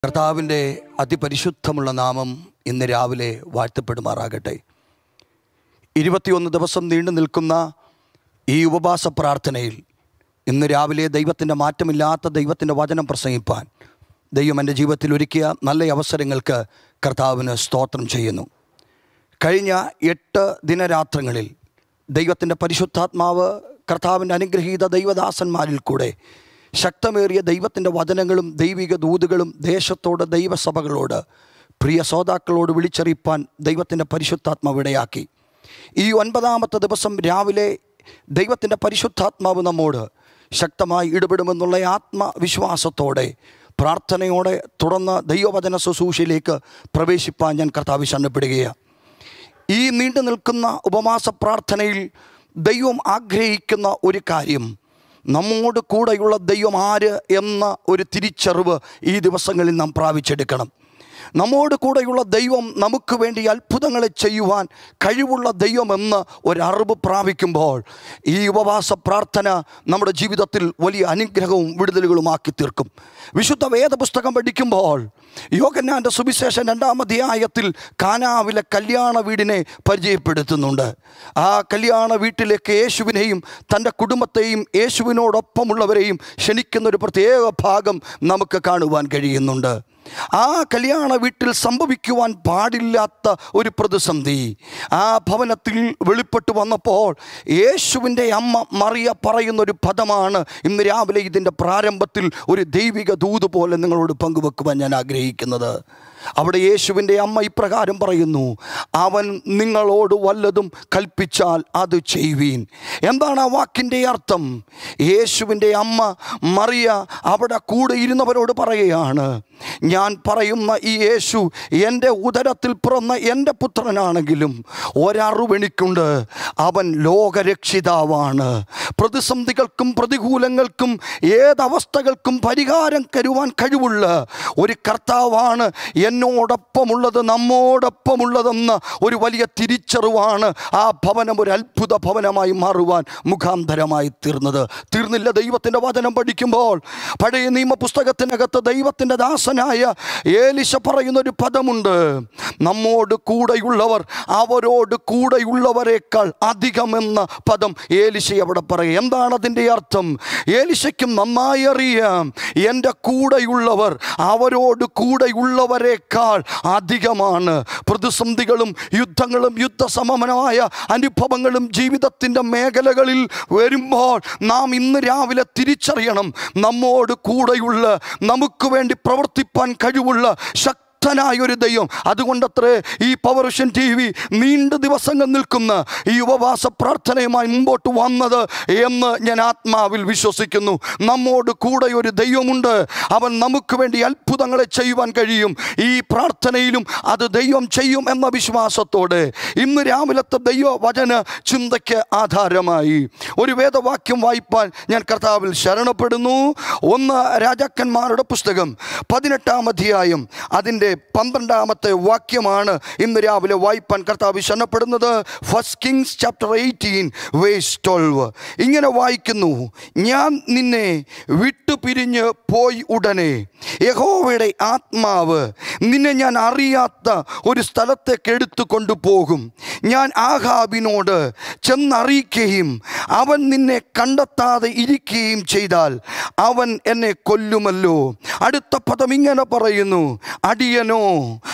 കർത്താവിൻ്റെ അതിപരിശുദ്ധമുള്ള നാമം ഇന്ന് രാവിലെ വാഴ്ത്തപ്പെടുമാറാകട്ടെ ഇരുപത്തിയൊന്ന് ദിവസം നീണ്ടു നിൽക്കുന്ന ഈ ഉപവാസ പ്രാർത്ഥനയിൽ ഇന്ന് രാവിലെ ദൈവത്തിൻ്റെ മാറ്റമില്ലാത്ത ദൈവത്തിൻ്റെ വചനം പ്രസംഗിപ്പാൻ ദൈവം എൻ്റെ ജീവിതത്തിൽ ഒരുക്കിയ നല്ല അവസരങ്ങൾക്ക് കർത്താവിന് സ്തോത്രം ചെയ്യുന്നു കഴിഞ്ഞ എട്ട് ദിനരാത്രങ്ങളിൽ ദൈവത്തിൻ്റെ പരിശുദ്ധാത്മാവ് കർത്താവിൻ്റെ അനുഗ്രഹീത ദൈവദാസന്മാരിൽ കൂടെ ശക്തമേറിയ ദൈവത്തിൻ്റെ വചനങ്ങളും ദൈവിക ദൂതുകളും ദേശത്തോട് ദൈവസഭകളോട് പ്രിയ ശ്രോതാക്കളോട് വിളിച്ചറിയിപ്പാൻ ദൈവത്തിൻ്റെ പരിശുദ്ധാത്മാവ് ഇടയാക്കി ഈ ഒൻപതാമത്തെ ദിവസം രാവിലെ ദൈവത്തിൻ്റെ പരിശുദ്ധാത്മാവ് നമ്മോട് ശക്തമായി ഇടപെടുമെന്നുള്ള ആത്മവിശ്വാസത്തോടെ പ്രാർത്ഥനയോടെ തുടർന്ന് ദൈവവചന ശുശ്രൂഷയിലേക്ക് പ്രവേശിപ്പാൻ ഞാൻ കർത്താവ് ശരണപ്പെടുകയാണ് ഈ നീണ്ടു നിൽക്കുന്ന ഉപവാസ പ്രാർത്ഥനയിൽ ദൈവം ആഗ്രഹിക്കുന്ന ഒരു കാര്യം നമ്മോട് കൂടെയുള്ള ദൈവം ആര് എന്ന ഒരു തിരിച്ചറിവ് ഈ ദിവസങ്ങളിൽ നാം പ്രാപിച്ചെടുക്കണം നമ്മോട് കൂടെയുള്ള ദൈവം നമുക്ക് വേണ്ടി അത്ഭുതങ്ങളെ ചെയ്യുവാൻ കഴിവുള്ള ദൈവമെന്ന് ഒരറിവ് പ്രാപിക്കുമ്പോൾ ഈ ഉപവാസ പ്രാർത്ഥന നമ്മുടെ ജീവിതത്തിൽ വലിയ അനുഗ്രഹവും വിടുതലുകളുമാക്കി തീർക്കും വിശുദ്ധ വേദപുസ്തകം പഠിക്കുമ്പോൾ യോഗന്നാൻ്റെ സുവിശേഷം രണ്ടാം അധ്യായത്തിൽ കാനാവിലെ കല്യാണ വീടിനെ പരിചയപ്പെടുത്തുന്നുണ്ട് ആ കല്യാണ വീട്ടിലേക്ക് യേശുവിനെയും തൻ്റെ കുടുംബത്തെയും യേശുവിനോടൊപ്പമുള്ളവരെയും ക്ഷണിക്കുന്ന ഒരു പ്രത്യേക ഭാഗം നമുക്ക് കാണുവാൻ കഴിയുന്നുണ്ട് ആ കല്യാണ വീട്ടിൽ സംഭവിക്കുവാൻ പാടില്ലാത്ത ഒരു പ്രതിസന്ധി ആ ഭവനത്തിൽ വെളിപ്പെട്ടു വന്നപ്പോൾ യേശുവിൻ്റെ അമ്മ മറിയ പറയുന്ന ഒരു പദമാണ് ഇന്ന് രാവിലെ ഇതിൻ്റെ പ്രാരംഭത്തിൽ ഒരു ദൈവിക ദൂത് പോലെ നിങ്ങളോട് പങ്കുവെക്കുവാൻ ഞാൻ ആഗ്രഹിക്കുന്നത് അവിടെ യേശുവിൻ്റെ അമ്മ ഇപ്രകാരം പറയുന്നു അവൻ നിങ്ങളോട് വല്ലതും കൽപ്പിച്ചാൽ അത് ചെയ്യുവീൻ എന്താണ് ആ വാക്കിൻ്റെ അർത്ഥം യേശുവിൻ്റെ അമ്മ മറിയ അവിടെ കൂടെ ഇരുന്നവരോട് പറയുകയാണ് ഞാൻ പറയുന്ന ഈ യേശു എൻ്റെ ഉദരത്തിൽ പിറന്ന എൻ്റെ പുത്രനാണെങ്കിലും ഒരറിവെണിക്കുണ്ട് അവൻ ലോകരക്ഷിതാവാണ് പ്രതിസന്ധികൾക്കും പ്രതികൂലങ്ങൾക്കും ഏതവസ്ഥകൾക്കും പരിഹാരം കരുവാൻ കഴിവുള്ള ഒരു കർത്താവാണ് എന്നോടൊപ്പമുള്ളത് നമ്മോടൊപ്പമുള്ളതെന്ന ഒരു വലിയ തിരിച്ചറിവാണ് ആ ഭവനം ഒരു അത്ഭുത ഭവനമായി മാറുവാൻ മുഖാന്തരമായി തീർന്നത് തീർന്നില്ല ദൈവത്തിൻ്റെ വചനം പഠിക്കുമ്പോൾ പഴയ നിയമ പുസ്തകത്തിനകത്ത് ദൈവത്തിൻ്റെ ദാസനായ ഏലിശ പറയുന്ന ഒരു പദമുണ്ട് നമ്മോട് കൂടെയുള്ളവർ അവരോട് കൂടെയുള്ളവരെക്കാൾ അധികമെന്ന പദം ഏലിശ അവിടെ പറയും എന്താണ് അതിൻ്റെ അർത്ഥം ഏലിശയ്ക്കും നന്നായി അറിയാം എൻ്റെ കൂടെയുള്ളവർ അവരോട് കൂടെയുള്ളവരെക്കാൾ അധികമാണ് പ്രതിസന്ധികളും യുദ്ധങ്ങളും യുദ്ധസമമായ അനുഭവങ്ങളും ജീവിതത്തിൻ്റെ മേഖലകളിൽ വരുമ്പോൾ നാം ഇന്ന് രാവിലെ തിരിച്ചറിയണം നമ്മോട് കൂടെയുള്ള നമുക്ക് വേണ്ടി പ്രവർത്തിപ്പാൻ കഴിവുള്ള ശക്തി ശക്തനായ ഒരു ദൈവം അതുകൊണ്ടത്രേ ഈ പവർഷൻ ടി വി നീണ്ട ദിവസങ്ങൾ നിൽക്കുന്ന ഈ ഉപവാസ പ്രാർത്ഥനയുമായി മുമ്പോട്ട് വന്നത് എന്ന് ഞാൻ ആത്മാവിൽ വിശ്വസിക്കുന്നു നമ്മോട് കൂടെ ഒരു ദൈവമുണ്ട് അവൻ നമുക്ക് വേണ്ടി അത്ഭുതങ്ങളെ ചെയ്യുവാൻ കഴിയും ഈ പ്രാർത്ഥനയിലും അത് ദൈവം ചെയ്യും എന്ന വിശ്വാസത്തോടെ ഇന്ന് രാവിലത്തെ ദൈവവചന ചിന്തയ്ക്ക് ആധാരമായി ഒരു വേദവാക്യം വായിപ്പാൻ ഞാൻ കർത്താവിൽ ശരണപ്പെടുന്നു ഒന്ന് രാജാക്കന്മാരുടെ പുസ്തകം പതിനെട്ടാം അധ്യായം അതിൻ്റെ പന്ത്രണ്ടാമത്തെ വാക്യമാണ് ഇന്ന് രാവിലെ വായിപ്പാൻ കർത്താവ് ശരണപ്പെടുന്നത് first Kings chapter eighteen verse twelve ഇങ്ങനെ വായിക്കുന്നു ഞാൻ നിന്നെ വിട്ടുപിരിഞ്ഞ് പോയി ഉടനെ യഹോവയുടെ ആത്മാവ് നിന്നെ ഞാൻ അറിയാത്ത ഒരു സ്ഥലത്തേക്ക് എടുത്തു കൊണ്ടുപോകും ഞാൻ ആഹാബിനോട് ചെന്നറിയിക്കുകയും അവൻ നിന്നെ കണ്ടെത്താതെ ഇരിക്കുകയും ചെയ്താൽ അവൻ എന്നെ കൊല്ലുമല്ലോ അടുത്ത പദം ഇങ്ങനെ പറയുന്നു അടിയനോ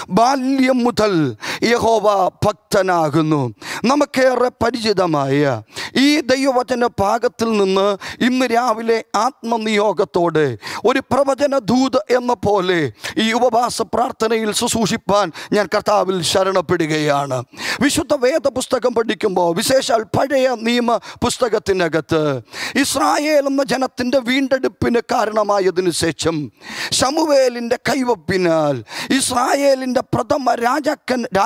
ബാല്യം മുതൽ യഹോവ ഭക്തനാകുന്നു നമുക്കേറെ പരിചിതമായ ഈ ദൈവവചന ഭാഗത്തിൽ നിന്ന് ഇന്ന് രാവിലെ ആത്മനിയോഗത്തോടെ ഒരു പ്രവചന ദൂത് എന്ന പോലെ ഈ ഉപവാസ പ്രാർത്ഥനയിൽ ശുശ്രൂഷിപ്പാൻ ഞാൻ കർത്താവിൽ ശരണപ്പെടുകയാണ് വിശുദ്ധ വേദ പുസ്തകം പഠിക്കുമ്പോൾ വിശേഷാൽ പഴയ നിയമ പുസ്തകത്തിനകത്ത് ഇസ്രായേൽ എന്ന ജനത്തിൻ്റെ വീണ്ടെടുപ്പിന് കാരണമായതിനു ശേഷം ശമുവേലിൻ്റെ കൈവപ്പിനാൽ ഇസ്രായേലിൻ്റെ പ്രഥമ രാജാക്കൻ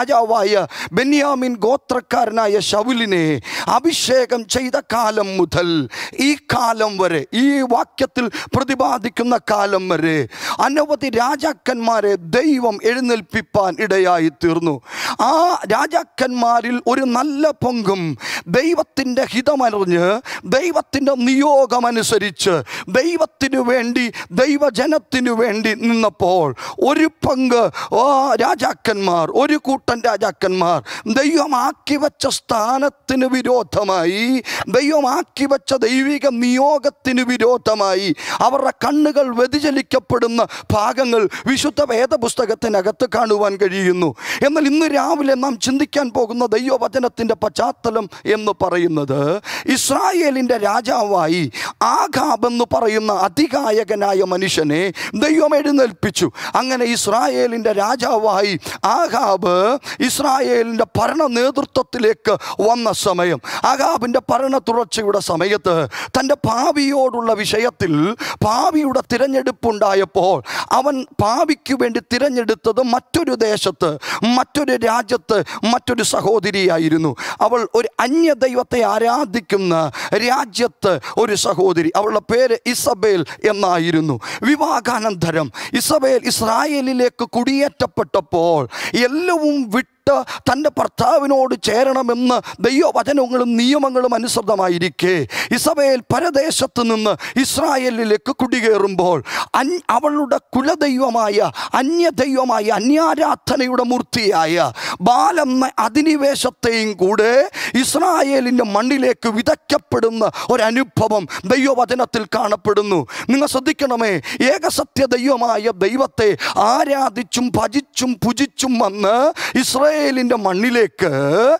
രാജാവായ ബെന്യാമിൻ ഗോത്രക്കാരനായ ശൗലിനെ അഭിഷേകം ചെയ്ത കാലം മുതൽ ഈ കാലം വരെ ഈ വാക്യത്തിൽ പ്രതിപാദിക്കുന്ന കാലം വരെ അനവധി രാജാക്കന്മാരെ ദൈവം എഴുന്നേൽപ്പിപ്പാൻ ഇടയായി തീർന്നു ആ രാജാക്കന്മാരിൽ ഒരു നല്ല പങ്കും ദൈവത്തിൻ്റെ ഹിതമറിഞ്ഞ് ദൈവത്തിൻ്റെ നിയോഗമനുസരിച്ച് ദൈവത്തിനു വേണ്ടി ദൈവജനത്തിനു വേണ്ടി നിന്നപ്പോൾ ഒരു പങ്ക് ആ രാജാക്കന്മാർ ഒരു കൂട്ടം രാജാക്കന്മാർ ദൈവമാക്കി വച്ച സ്ഥാനത്തിന് വിരോധമായി ദൈവമാക്കി വച്ച ദൈവിക നിയോഗത്തിന് വിരോധമായി അവരുടെ കണ്ണുകൾ വ്യതിചലിക്കപ്പെടുന്ന ഭാഗങ്ങൾ വിശുദ്ധ വേദപുസ്തകത്തിനകത്ത് കാണുവാൻ കഴിയുന്നു എന്നാൽ ഇന്ന് രാവിലെ നാം ചിന്തിക്കാൻ പോകുന്ന ദൈവവചനത്തിൻ്റെ പശ്ചാത്തലം എന്ന് പറയുന്നത് ഇസ്രായേലിൻ്റെ രാജാവായി ആഘാബ് എന്ന് പറയുന്ന അതികായകനായ മനുഷ്യനെ ദൈവം എഴുന്നേൽപ്പിച്ചു അങ്ങനെ ഇസ്രായേലിൻ്റെ രാജാവായി ആഘാബ് ഇസ്രായേലിൻ്റെ ഭരണ നേതൃത്വത്തിലേക്ക് വന്ന സമയം ആഘാബിൻ്റെ ഭരണ തുടർച്ചയുടെ സമയത്ത് തൻ്റെ ഭാവിയോടുള്ള വിഷയത്തിൽ ഭാവിയുടെ തിരഞ്ഞെടുപ്പുണ്ടായപ്പോൾ അവൻ ഭാവിക്ക് വേണ്ടി തിരഞ്ഞെടുത്തത് മറ്റൊരു ദേശത്ത് മറ്റൊരു രാജ്യത്ത് മറ്റൊരു സഹോദരിയായിരുന്നു അവൾ ഒരു അന്യ ദൈവത്തെ ആരാധിക്കുന്ന രാജ്യത്ത് ഒരു സഹോദരി അവളുടെ പേര് ഇസബേൽ എന്നായിരുന്നു വിവാഹാനന്തരം ഇസബേൽ ഇസ്രായേലിലേക്ക് കുടിയേറ്റപ്പെട്ടപ്പോൾ എല്ലാവും വിട്ട് തൻ്റെ ഭർത്താവിനോട് ചേരണമെന്ന് ദൈവവചനങ്ങളും നിയമങ്ങളും അനുസൃതമായിരിക്കെ ഇസബേൽ പരദേശത്ത് നിന്ന് ഇസ്രായേലിലേക്ക് കുടികേറുമ്പോൾ അൻ അവളുടെ കുലദൈവമായ അന്യദൈവമായ അന്യാരാധനയുടെ മൂർത്തിയായ ബാലെന്ന അധിനിവേശത്തെയും കൂടെ ഇസ്രായേലിൻ്റെ മണ്ണിലേക്ക് വിതയ്ക്കപ്പെടുന്ന ഒരനുഭവം ദൈവവചനത്തിൽ കാണപ്പെടുന്നു നിങ്ങൾ ശ്രദ്ധിക്കണമേ ഏകസത്യ ദൈവമായ ദൈവത്തെ ആരാധിച്ചും ഭജിച്ചും പൂജിച്ചും വന്ന് ഇസ്രായേലിൻ്റെ മണ്ണിലേക്ക്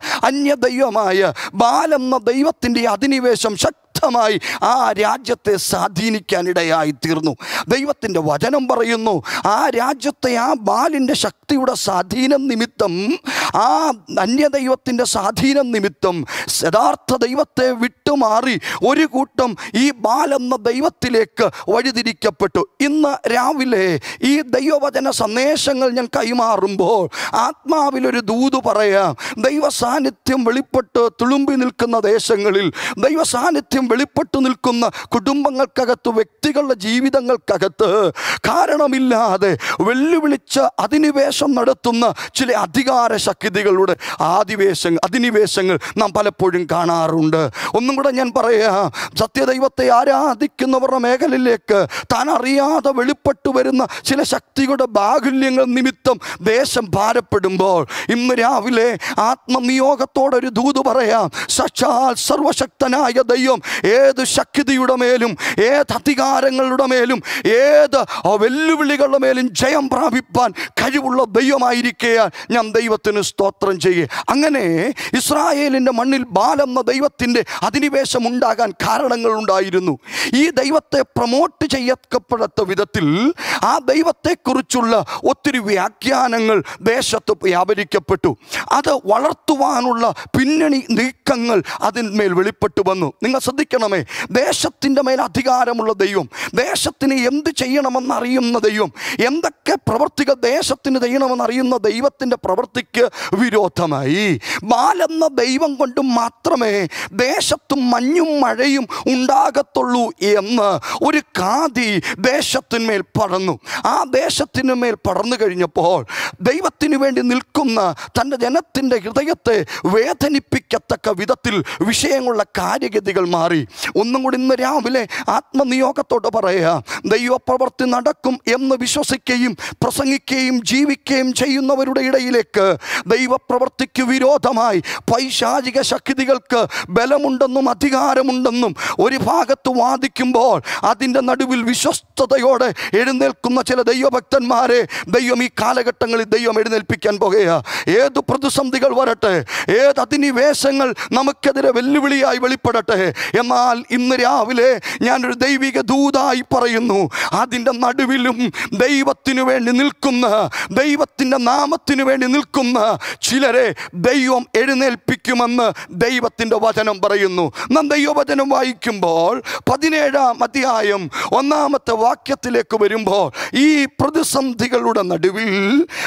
അന്യദൈവമായ ബാലെന്ന ദൈവത്തിൻ്റെ അധിനിവേശം ശക്തി ശക്തമായി ആ രാജ്യത്തെ സ്വാധീനിക്കാനിടയായി തീർന്നു ദൈവത്തിൻ്റെ വചനം പറയുന്നു ആ രാജ്യത്തെ ആ ബാലിൻ്റെ ശക്തിയുടെ സ്വാധീനം നിമിത്തം ആ അന്യദൈവത്തിൻ്റെ സ്വാധീനം നിമിത്തം യഥാർത്ഥ ദൈവത്തെ വിട്ടുമാറി ഒരു കൂട്ടം ഈ ബാലെന്ന ദൈവത്തിലേക്ക് വഴിതിരിക്കപ്പെട്ടു ഇന്ന് രാവിലെ ഈ ദൈവവചന സന്ദേശങ്ങൾ ഞാൻ കൈമാറുമ്പോൾ ആത്മാവിലൊരു ദൂത് പറയാം ദൈവ സാന്നിധ്യം വെളിപ്പെട്ട് തുളുമ്പി നിൽക്കുന്ന ദേശങ്ങളിൽ ദൈവ സാന്നിധ്യം വെളിപ്പെട്ടു നിൽക്കുന്ന കുടുംബങ്ങൾക്കകത്ത് വ്യക്തികളുടെ ജീവിതങ്ങൾക്കകത്ത് കാരണമില്ലാതെ വെല്ലുവിളിച്ച് അധിനിവേശം നടത്തുന്ന ചില അധികാര ശക്തികളുടെ ആദിവേശങ്ങൾ അധിനിവേശങ്ങൾ നാം പലപ്പോഴും കാണാറുണ്ട് ഒന്നും കൂടെ ഞാൻ പറയാം സത്യദൈവത്തെ ആരാധിക്കുന്നവരുടെ മേഖലയിലേക്ക് താൻ അറിയാതെ വെളിപ്പെട്ടു വരുന്ന ചില ശക്തികളുടെ ബാഹുല്യങ്ങൾ നിമിത്തം ദേശം ഭാരപ്പെടുമ്പോൾ ഇന്ന് രാവിലെ ആത്മനിയോഗത്തോടൊരു ദൂത് പറയാം സാക്ഷാൽ സർവശക്തനായ ദൈവം ഏത് ശക്തിയുടെ മേലും ഏത് അധികാരങ്ങളുടെ മേലും ഏത് വെല്ലുവിളികളുടെ മേലും ജയം പ്രാപിപ്പാൻ കഴിവുള്ള ദൈവമായിരിക്കുക ഞാൻ ദൈവത്തിന് സ്തോത്രം ചെയ്യുക അങ്ങനെ ഇസ്രായേലിൻ്റെ മണ്ണിൽ ബാലെന്ന ദൈവത്തിൻ്റെ അധിനിവേശം ഉണ്ടാകാൻ കാരണങ്ങൾ ഉണ്ടായിരുന്നു ഈ ദൈവത്തെ പ്രൊമോട്ട് ചെയ്യപ്പെടാത്ത വിധത്തിൽ ആ ദൈവത്തെക്കുറിച്ചുള്ള ഒത്തിരി വ്യാഖ്യാനങ്ങൾ ദേശത്ത് വ്യാപരിക്കപ്പെട്ടു അത് വളർത്തുവാനുള്ള പിന്നണി നീക്കങ്ങൾ അതിന്മേൽ വെളിപ്പെട്ടു വന്നു നിങ്ങൾ ശ്രദ്ധിക്കണമേ ദേശത്തിൻ്റെ മേൽ അധികാരമുള്ള ദൈവം ദേശത്തിന് എന്ത് ചെയ്യണമെന്ന് അറിയുന്ന ദൈവം എന്തൊക്കെ പ്രവർത്തികൾ ദേശത്തിന് ചെയ്യണമെന്ന് അറിയുന്ന ദൈവത്തിൻ്റെ പ്രവൃത്തിക്ക് വിരോധമായി ബാലെന്ന ദൈവം കൊണ്ട് മാത്രമേ ദേശത്തും മഞ്ഞും മഴയും ഉണ്ടാകത്തുള്ളൂ എന്ന് ഒരു കാതി ദേശത്തിന്മേൽ പടർന്നു ആ ദേശത്തിനു മേൽ പടർന്നു കഴിഞ്ഞപ്പോൾ ദൈവത്തിനു വേണ്ടി നിൽക്കുന്ന തൻ്റെ ജനത്തിൻ്റെ ഹൃദയത്തെ വേദനിപ്പിക്കത്തക്ക വിധത്തിൽ വിഷയങ്ങളുള്ള കാര്യഗതികൾ മാറി ഒന്നും കൂടി ഇന്ന് രാവിലെ ആത്മനിയോഗത്തോട് പറയുക ദൈവപ്രവർത്തി നടക്കും എന്ന് വിശ്വസിക്കുകയും പ്രസംഗിക്കുകയും ജീവിക്കുകയും ചെയ്യുന്നവരുടെ ഇടയിലേക്ക് ദൈവപ്രവർത്തിക്ക് വിരോധമായി പൈശാചിക ശക്തികൾക്ക് ബലമുണ്ടെന്നും അധികാരമുണ്ടെന്നും ഒരു ഭാഗത്ത് വാദിക്കുമ്പോൾ അതിൻ്റെ നടുവിൽ വിശ്വസ്തയോടെ എഴുന്നേൽക്കുന്ന ചില ദൈവഭക്തന്മാരെ ദൈവം ഈ കാലഘട്ടങ്ങളിൽ ദൈവം എഴുന്നേൽപ്പിക്കാൻ പോകുക ഏത് പ്രതിസന്ധികൾ വരട്ടെ ഏത് അധിനിവേശങ്ങൾ നമുക്കെതിരെ വെല്ലുവിളിയായി വെളിപ്പെടട്ടെ എന്നാൽ ഇന്ന് രാവിലെ ഞാനൊരു ദൈവിക ദൂതായി പറയുന്നു അതിൻ്റെ നടുവിലും ദൈവത്തിനു വേണ്ടി നിൽക്കുന്ന ദൈവത്തിൻ്റെ നാമത്തിനു വേണ്ടി നിൽക്കുന്ന ചിലരെ ദൈവം എഴുന്നേൽപ്പിക്കുമെന്ന് ദൈവത്തിൻ്റെ വചനം പറയുന്നു നാം ദൈവവചനം വായിക്കുമ്പോൾ പതിനേഴാം അധ്യായം ഒന്നാമത്തെ വാക്യത്തിലേക്ക് വരുമ്പോൾ ഈ പ്രതിസന്ധികളുടെ നടുവിൽ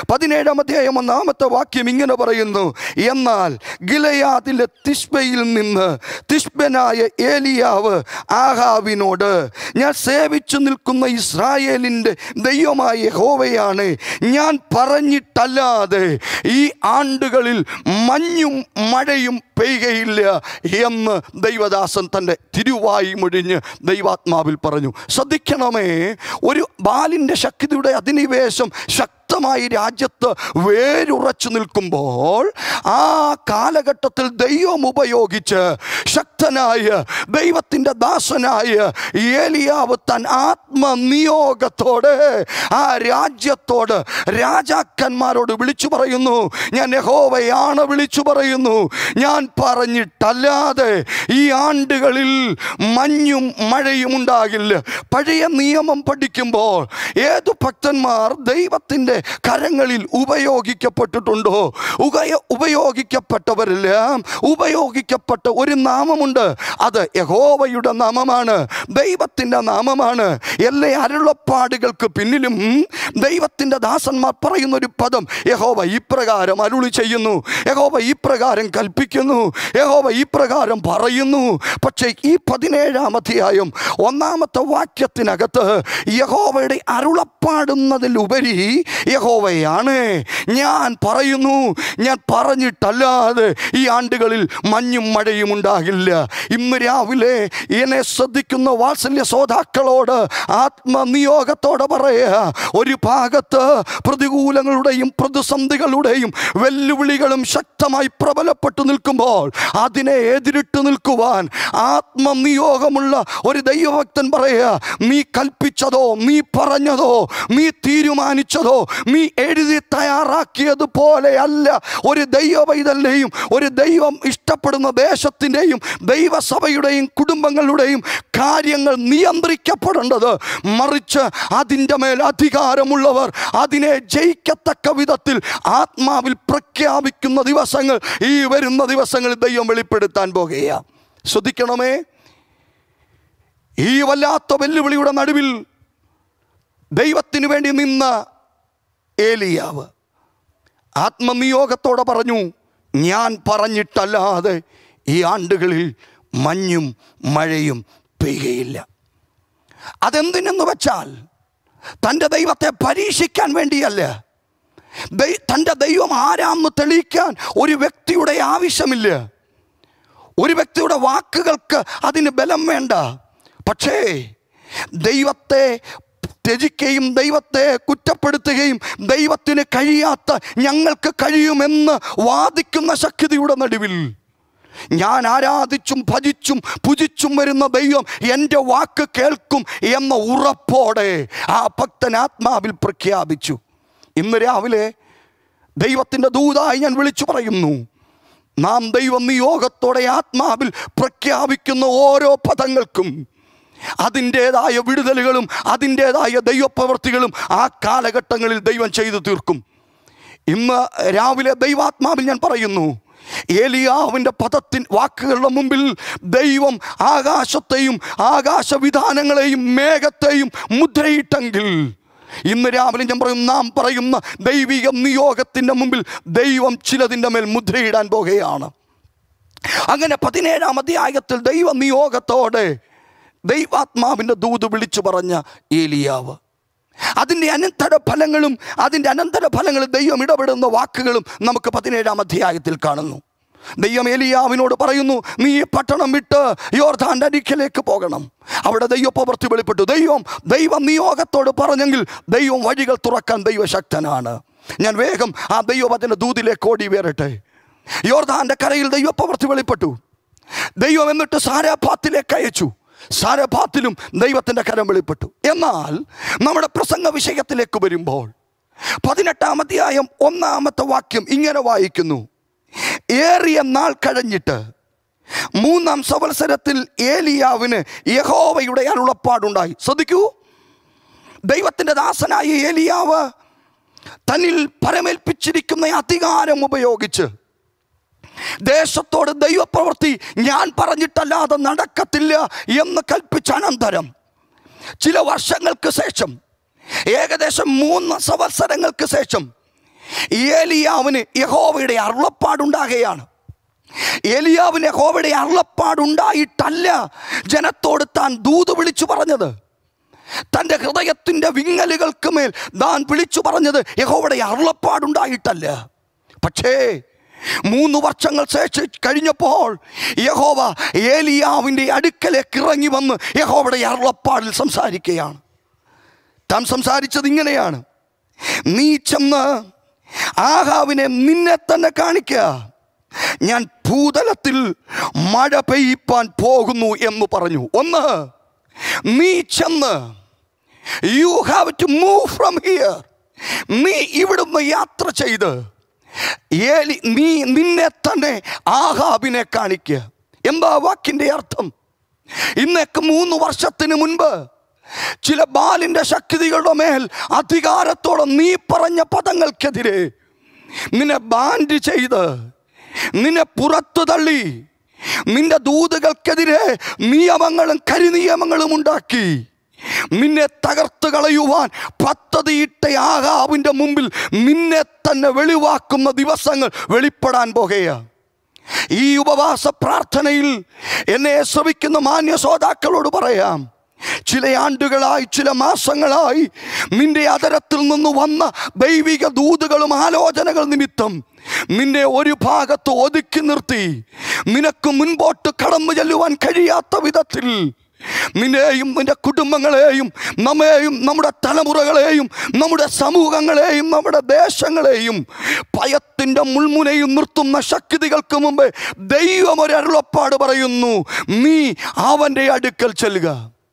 പതിനേഴാം അധ്യായം ഒന്നാമത്തെ വാക്യം ഇങ്ങനെ പറയുന്നു എന്നാൽ ഗിലയാദിലെ തിഷ്ബയിൽ നിന്ന് തിഷ്ബനായ ഏലിയാവ് ആഹാവിനോട് ഞാൻ സേവിച്ചു നിൽക്കുന്ന ഇസ്രായേലിൻ്റെ ദൈവമായ യഹോവയാണ് ഞാൻ പറഞ്ഞിട്ടല്ലാതെ ഈ ആണ്ടുകളിൽ മഞ്ഞും മഴയും പെയ്യുകയില്ല എന്ന് ദൈവദാസൻ തൻ്റെ തിരുവായി മുഴിഞ്ഞ് ദൈവാത്മാവിൽ പറഞ്ഞു ശ്രദ്ധിക്കണമേ ഒരു ബാലിൻ്റെ ശക്തിയുടെ അധിനിവേശം ശക്തമായി രാജ്യത്ത് വേരുറച്ചു നിൽക്കുമ്പോൾ ആ കാലഘട്ടത്തിൽ ദൈവം ഉപയോഗിച്ച് ശക്തനായ ദൈവത്തിൻ്റെ ദാസനായ ഏലിയാവ് തൻ ആത്മനിയോഗത്തോടെ ആ രാജ്യത്തോട് രാജാക്കന്മാരോട് വിളിച്ചു പറയുന്നു ഞാൻ യഹോവയാണ് വിളിച്ചു പറയുന്നു ഞാൻ പറഞ്ഞിട്ടല്ലാതെ ഈ ആണ്ടുകളിൽ മഞ്ഞും മഴയും ഉണ്ടാകില്ല പഴയ നിയമം പഠിക്കുമ്പോൾ ഏതു ഭക്തന്മാർ ദൈവത്തിൻ്റെ കരങ്ങളിൽ ഉപയോഗിക്കപ്പെട്ടിട്ടുണ്ടോ ഉകയ ഉപയോഗിക്കപ്പെട്ടവരെല്ലാം ഉപയോഗിക്കപ്പെട്ട ഒരു നാമമുണ്ട് അത് യഹോവയുടെ നാമമാണ് ദൈവത്തിൻ്റെ നാമമാണ് എല്ലാ അരുളപ്പാടുകൾക്ക് പിന്നിലും ദൈവത്തിൻ്റെ ദാസന്മാർ പറയുന്ന ഒരു പദം യഹോവ ഇപ്രകാരം അരുളി ചെയ്യുന്നു യഹോവ ഇപ്രകാരം കൽപ്പിക്കുന്നു യഹോവ ഇപ്രകാരം പറയുന്നു പക്ഷേ ഈ പതിനേഴാം അധ്യായം ഒന്നാമത്തെ വാക്യത്തിനകത്ത് യഹോവയുടെ അരുളപ്പാടുന്നതിലുപരി യഹോവയാണ് ഞാൻ പറയുന്നു ഞാൻ പറഞ്ഞിട്ടല്ലാതെ ഈ ആണ്ടുകളിൽ മഞ്ഞും മഴയും ഉണ്ടാകില്ല ഇന്ന് രാവിലെ എന്നെ ശ്രദ്ധിക്കുന്ന വാത്സല്യ ശ്രോതാക്കളോട് ആത്മനിയോഗത്തോടെ പറയുക ഒരു ഭാഗത്ത് പ്രതികൂലങ്ങളുടെയും പ്രതിസന്ധികളുടെയും വെല്ലുവിളികളും ശക്തമായി പ്രബലപ്പെട്ടു നിൽക്കുമ്പോൾ അതിനെ എതിരിട്ട് നിൽക്കുവാൻ ആത്മനിയോഗമുള്ള ഒരു ദൈവഭക്തൻ പറയുക നീ കൽപ്പിച്ചതോ നീ പറഞ്ഞതോ നീ തീരുമാനിച്ചതോ നീ എഴുതി തയ്യാറാക്കിയതുപോലെ അല്ല ഒരു ദൈവവൈതലിൻ്റെയും ഒരു ദൈവം ഇഷ്ടപ്പെടുന്ന ദേശത്തിൻ്റെയും ദൈവസഭയുടെയും കുടുംബങ്ങളുടെയും കാര്യങ്ങൾ നിയന്ത്രിക്കപ്പെടേണ്ടത് മറിച്ച് അതിൻ്റെ മേൽ അധികാരമുള്ളവർ അതിനെ ജയിക്കത്തക്ക വിധത്തിൽ ആത്മാവിൽ പ്രഖ്യാപിക്കുന്ന ദിവസങ്ങൾ ഈ വരുന്ന ദിവസങ്ങളിൽ ദൈവം വെളിപ്പെടുത്താൻ പോകുകയാണ് ശ്രദ്ധിക്കണമേ ഈ വല്ലാത്ത വെല്ലുവിളിയുടെ നടുവിൽ ദൈവത്തിന് വേണ്ടി നിന്ന ഏലിയാവ് ആത്മനിയോഗത്തോടെ പറഞ്ഞു ഞാൻ പറഞ്ഞിട്ടല്ലാതെ ഈ ആണ്ടുകളിൽ മഞ്ഞും മഴയും പെയ്യുകയില്ല അതെന്തിനെന്ന് വെച്ചാൽ തൻ്റെ ദൈവത്തെ പരീക്ഷിക്കാൻ വേണ്ടിയല്ല ദൈ- തൻ്റെ ദൈവം ആരാന്ന് തെളിയിക്കാൻ ഒരു വ്യക്തിയുടെ ആവശ്യമില്ല ഒരു വ്യക്തിയുടെ വാക്കുകൾക്ക് അതിന് ബലം വേണ്ട പക്ഷേ ദൈവത്തെ ത്യജിക്കുകയും ദൈവത്തെ കുറ്റപ്പെടുത്തുകയും ദൈവത്തിന് കഴിയാത്ത ഞങ്ങൾക്ക് കഴിയുമെന്ന് വാദിക്കുന്ന ശക്തിയുടെ നടുവിൽ ഞാൻ ആരാധിച്ചും ഭജിച്ചും പുജിച്ചും വരുന്ന ദൈവം എൻ്റെ വാക്ക് കേൾക്കും എന്ന ഉറപ്പോടെ ആ ഭക്തൻ ആത്മാവിൽ പ്രഖ്യാപിച്ചു ഇന്ന് രാവിലെ ദൈവത്തിൻ്റെ ദൂതായി ഞാൻ വിളിച്ചു പറയുന്നു നാം ദൈവ നിയോഗത്തോടെ ആത്മാവിൽ പ്രഖ്യാപിക്കുന്ന ഓരോ പദങ്ങൾക്കും അതിൻ്റേതായ വിടുതലുകളും അതിൻ്റേതായ ദൈവപ്രവർത്തികളും ആ കാലഘട്ടങ്ങളിൽ ദൈവം ചെയ്തു തീർക്കും ഇന്ന് രാവിലെ ദൈവാത്മാവിൽ ഞാൻ പറയുന്നു ഏലിയാവിൻ്റെ പദത്തിൻ വാക്കുകളുടെ മുമ്പിൽ ദൈവം ആകാശത്തെയും ആകാശവിധാനങ്ങളെയും മേഘത്തെയും മുദ്രയിട്ടെങ്കിൽ ഇന്ന് രാവിലെ ഞാൻ പറയും നാം പറയുന്ന ദൈവിക നിയോഗത്തിൻ്റെ മുമ്പിൽ ദൈവം ചിലതിൻ്റെ മേൽ മുദ്രയിടാൻ പോകുകയാണ് അങ്ങനെ പതിനേഴാം അധ്യായത്തിൽ ദൈവ നിയോഗത്തോടെ ദൈവാത്മാവിൻ്റെ ദൂത് വിളിച്ചു പറഞ്ഞ ഏലിയാവ് അതിൻ്റെ അനന്തര ഫലങ്ങളും അതിൻ്റെ അനന്തര ഫലങ്ങളും ദൈവം ഇടപെടുന്ന വാക്കുകളും നമുക്ക് പതിനേഴാം അധ്യായത്തിൽ കാണുന്നു ദൈവം ഏലിയാവിനോട് പറയുന്നു നീ ഈ പട്ടണം വിട്ട് യോർദാൻ്റെ അരിക്കിലേക്ക് പോകണം അവിടെ ദൈവപ്രവൃത്തി വെളിപ്പെട്ടു ദൈവം ദൈവ നിയോഗത്തോട് പറഞ്ഞെങ്കിൽ ദൈവം വഴികൾ തുറക്കാൻ ദൈവശക്തനാണ് ഞാൻ വേഗം ആ ദൈവവചന ദൂതിലേക്ക് ഓടി വരട്ടെ യോർദാൻ്റെ കരയിൽ ദൈവപ്രവൃത്തി വെളിപ്പെട്ടു ദൈവം എന്നിട്ട് സാരാഭാത്തിലേക്ക് അയച്ചു സാരഭാത്തിലും ദൈവത്തിൻ്റെ കരം വെളിപ്പെട്ടു എന്നാൽ നമ്മുടെ പ്രസംഗ വിഷയത്തിലേക്ക് വരുമ്പോൾ പതിനെട്ടാം അധ്യായം ഒന്നാമത്തെ വാക്യം ഇങ്ങനെ വായിക്കുന്നു ഏറിയ നാൾ കഴിഞ്ഞിട്ട് മൂന്നാം സംവത്സരത്തിൽ ഏലിയാവിന് യഹോവയുടെ അരുളപ്പാടുണ്ടായി ശ്രദ്ധിക്കൂ ദൈവത്തിൻ്റെ ദാസനായ ഏലിയാവ് തന്നിൽ പരമേൽപ്പിച്ചിരിക്കുന്ന അധികാരം ഉപയോഗിച്ച് ദേശത്തോട് ദൈവപ്രവൃത്തി ഞാൻ പറഞ്ഞിട്ടല്ലാതെ നടക്കത്തില്ല എന്ന് കൽപ്പിച്ച അനന്തരം ചില വർഷങ്ങൾക്ക് ശേഷം ഏകദേശം മൂന്ന് സംവത്സരങ്ങൾക്ക് ശേഷം ഏലിയാവിന് യഹോവയുടെ അരുളപ്പാടുണ്ടാകുകയാണ് ഏലിയാവിന് യഹോവയുടെ അരുളപ്പാടുണ്ടായിട്ടല്ല ജനത്തോട് താൻ ദൂത് വിളിച്ചു പറഞ്ഞത് തൻ്റെ ഹൃദയത്തിൻ്റെ വിങ്ങലുകൾക്ക് മേൽ താൻ വിളിച്ചു പറഞ്ഞത് യഹോവയുടെ അരുളപ്പാടുണ്ടായിട്ടല്ല പക്ഷേ മൂന്ന് വർഷങ്ങൾ ശേഷി കഴിഞ്ഞപ്പോൾ യഹോവ ഏലിയാവിൻ്റെ അടുക്കലേക്ക് ഇറങ്ങി വന്ന് യഹോവയുടെ അരുളപ്പാടിൽ സംസാരിക്കുകയാണ് താൻ സംസാരിച്ചത് ഇങ്ങനെയാണ് നീ ചെന്ന് ആഹാവിനെ നിന്നെ തന്നെ കാണിക്കുക ഞാൻ ഭൂതലത്തിൽ മഴ പെയ്യിപ്പാൻ പോകുന്നു എന്ന് പറഞ്ഞു ഒന്ന് നീ ചെന്ന് you have to move from here നീ ഇവിടുന്ന് യാത്ര ചെയ്ത് ഏലി നീ നിന്നെ തന്നെ ആഹാബിനെ കാണിക്കുക എന്താ വാക്കിൻ്റെ അർത്ഥം ഇന്നേക്ക് മൂന്ന് വർഷത്തിന് മുൻപ് ചില ബാലിൻ്റെ ശക്തികളുടെ മേൽ അധികാരത്തോടെ നീ പറഞ്ഞ പദങ്ങൾക്കെതിരെ നിന്നെ ബാൻഡ് ചെയ്ത് നിന്നെ പുറത്തു തള്ളി നിന്റെ ദൂതുകൾക്കെതിരെ നിയമങ്ങളും കരിനിയമങ്ങളും ഉണ്ടാക്കി നിന്നെ തകർത്ത് കളയുവാൻ പദ്ധതിയിട്ട ആകാവിൻ്റെ മുമ്പിൽ നിന്നെ തന്നെ വെളിവാക്കുന്ന ദിവസങ്ങൾ വെളിപ്പെടാൻ പോകുകയാണ് ഈ ഉപവാസ പ്രാർത്ഥനയിൽ എന്നെ ശ്രമിക്കുന്ന മാന്യ ശ്രോതാക്കളോട് പറയാം ചില ആണ്ടുകളായി ചില മാസങ്ങളായി നിന്റെ അതരത്തിൽ നിന്ന് വന്ന ദൈവിക ദൂതുകളും ആലോചനകൾ നിമിത്തം നിന്നെ ഒരു ഭാഗത്ത് ഒതുക്കി നിർത്തി നിനക്ക് മുൻപോട്ട് കടന്നു ചെല്ലുവാൻ കഴിയാത്ത വിധത്തിൽ നിന്നെയും നിന്റെ കുടുംബങ്ങളെയും നമ്മെയും നമ്മുടെ തലമുറകളെയും നമ്മുടെ സമൂഹങ്ങളെയും നമ്മുടെ ദേശങ്ങളെയും ഭയത്തിൻ്റെ മുൾമുനയും നിർത്തുന്ന ശക്തികൾക്ക് മുമ്പ് ദൈവം ഒരു അരുളപ്പാട് പറയുന്നു നീ അവൻ്റെ അടുക്കൽ ചെല്ലുക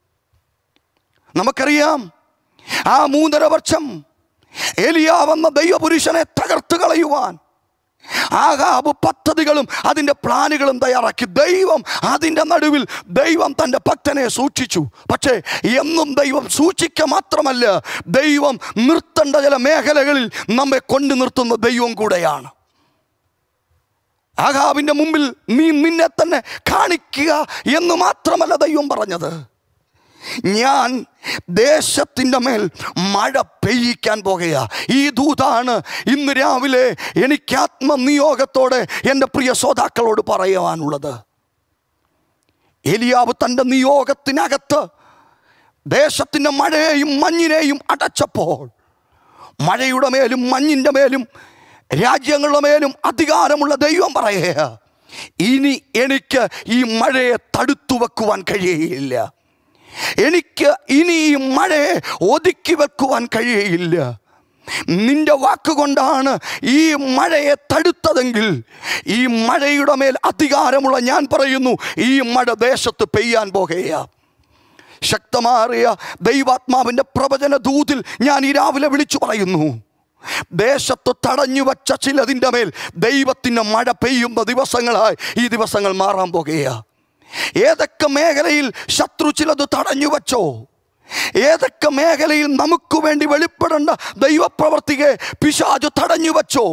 നമുക്കറിയാം ആ മൂന്നര വർഷം എലിയാവെന്ന ദൈവപുരുഷനെ തകർത്ത് കളയുവാൻ ആകാബ് പദ്ധതികളും അതിൻ്റെ പ്ലാനുകളും തയ്യാറാക്കി ദൈവം അതിൻ്റെ നടുവിൽ ദൈവം തൻ്റെ ഭക്തനെ സൂക്ഷിച്ചു പക്ഷേ എന്നും ദൈവം സൂക്ഷിക്കുക മാത്രമല്ല ദൈവം നിർത്തേണ്ട ചില മേഖലകളിൽ നമ്മെ കൊണ്ടു നിർത്തുന്ന ദൈവം കൂടെയാണ് ആകാബിൻ്റെ മുമ്പിൽ നീ നിന്നെ തന്നെ കാണിക്കുക എന്ന് മാത്രമല്ല ദൈവം പറഞ്ഞത് ഞാൻ ദേശത്തിൻ്റെ മേൽ മഴ പെയ്യിക്കാൻ പോകുക ഈ ദൂതാണ് ഇന്ന് രാവിലെ എനിക്ക് ആത്മനിയോഗത്തോടെ എൻ്റെ പ്രിയ ശ്രോതാക്കളോട് പറയുവാനുള്ളത് എലിയാവ് തൻ്റെ നിയോഗത്തിനകത്ത് ദേശത്തിൻ്റെ മഴയെയും മഞ്ഞിനെയും അടച്ചപ്പോൾ മഴയുടെ മേലും മഞ്ഞിൻ്റെ മേലും രാജ്യങ്ങളുടെ മേലും അധികാരമുള്ള ദൈവം പറയുക ഇനി എനിക്ക് ഈ മഴയെ തടുത്തു വെക്കുവാൻ കഴിയുകയില്ല എനിക്ക് ഇനി ഈ മഴയെ ഒതുക്കി വെക്കുവാൻ കഴിയുകയില്ല നിന്റെ വാക്കുകൊണ്ടാണ് ഈ മഴയെ തടുത്തതെങ്കിൽ ഈ മഴയുടെ മേൽ അധികാരമുള്ള ഞാൻ പറയുന്നു ഈ മഴ ദേശത്ത് പെയ്യാൻ പോകുകയാണ് ശക്തമാറിയ ദൈവാത്മാവിൻ്റെ പ്രവചന ദൂതിൽ ഞാൻ ഈ രാവിലെ വിളിച്ചു പറയുന്നു ദേശത്ത് തടഞ്ഞു വച്ച ചിലതിൻ്റെ മേൽ ദൈവത്തിൻ്റെ മഴ പെയ്യുന്ന ദിവസങ്ങളായി ഈ ദിവസങ്ങൾ മാറാൻ പോകുകയാണ് ഏതൊക്കെ മേഖലയിൽ ശത്രു ചിലത് തടഞ്ഞു വച്ചോ ഏതൊക്കെ മേഖലയിൽ നമുക്ക് വേണ്ടി വെളിപ്പെടേണ്ട ദൈവപ്രവർത്തിയെ പിശാജ് തടഞ്ഞു വച്ചോ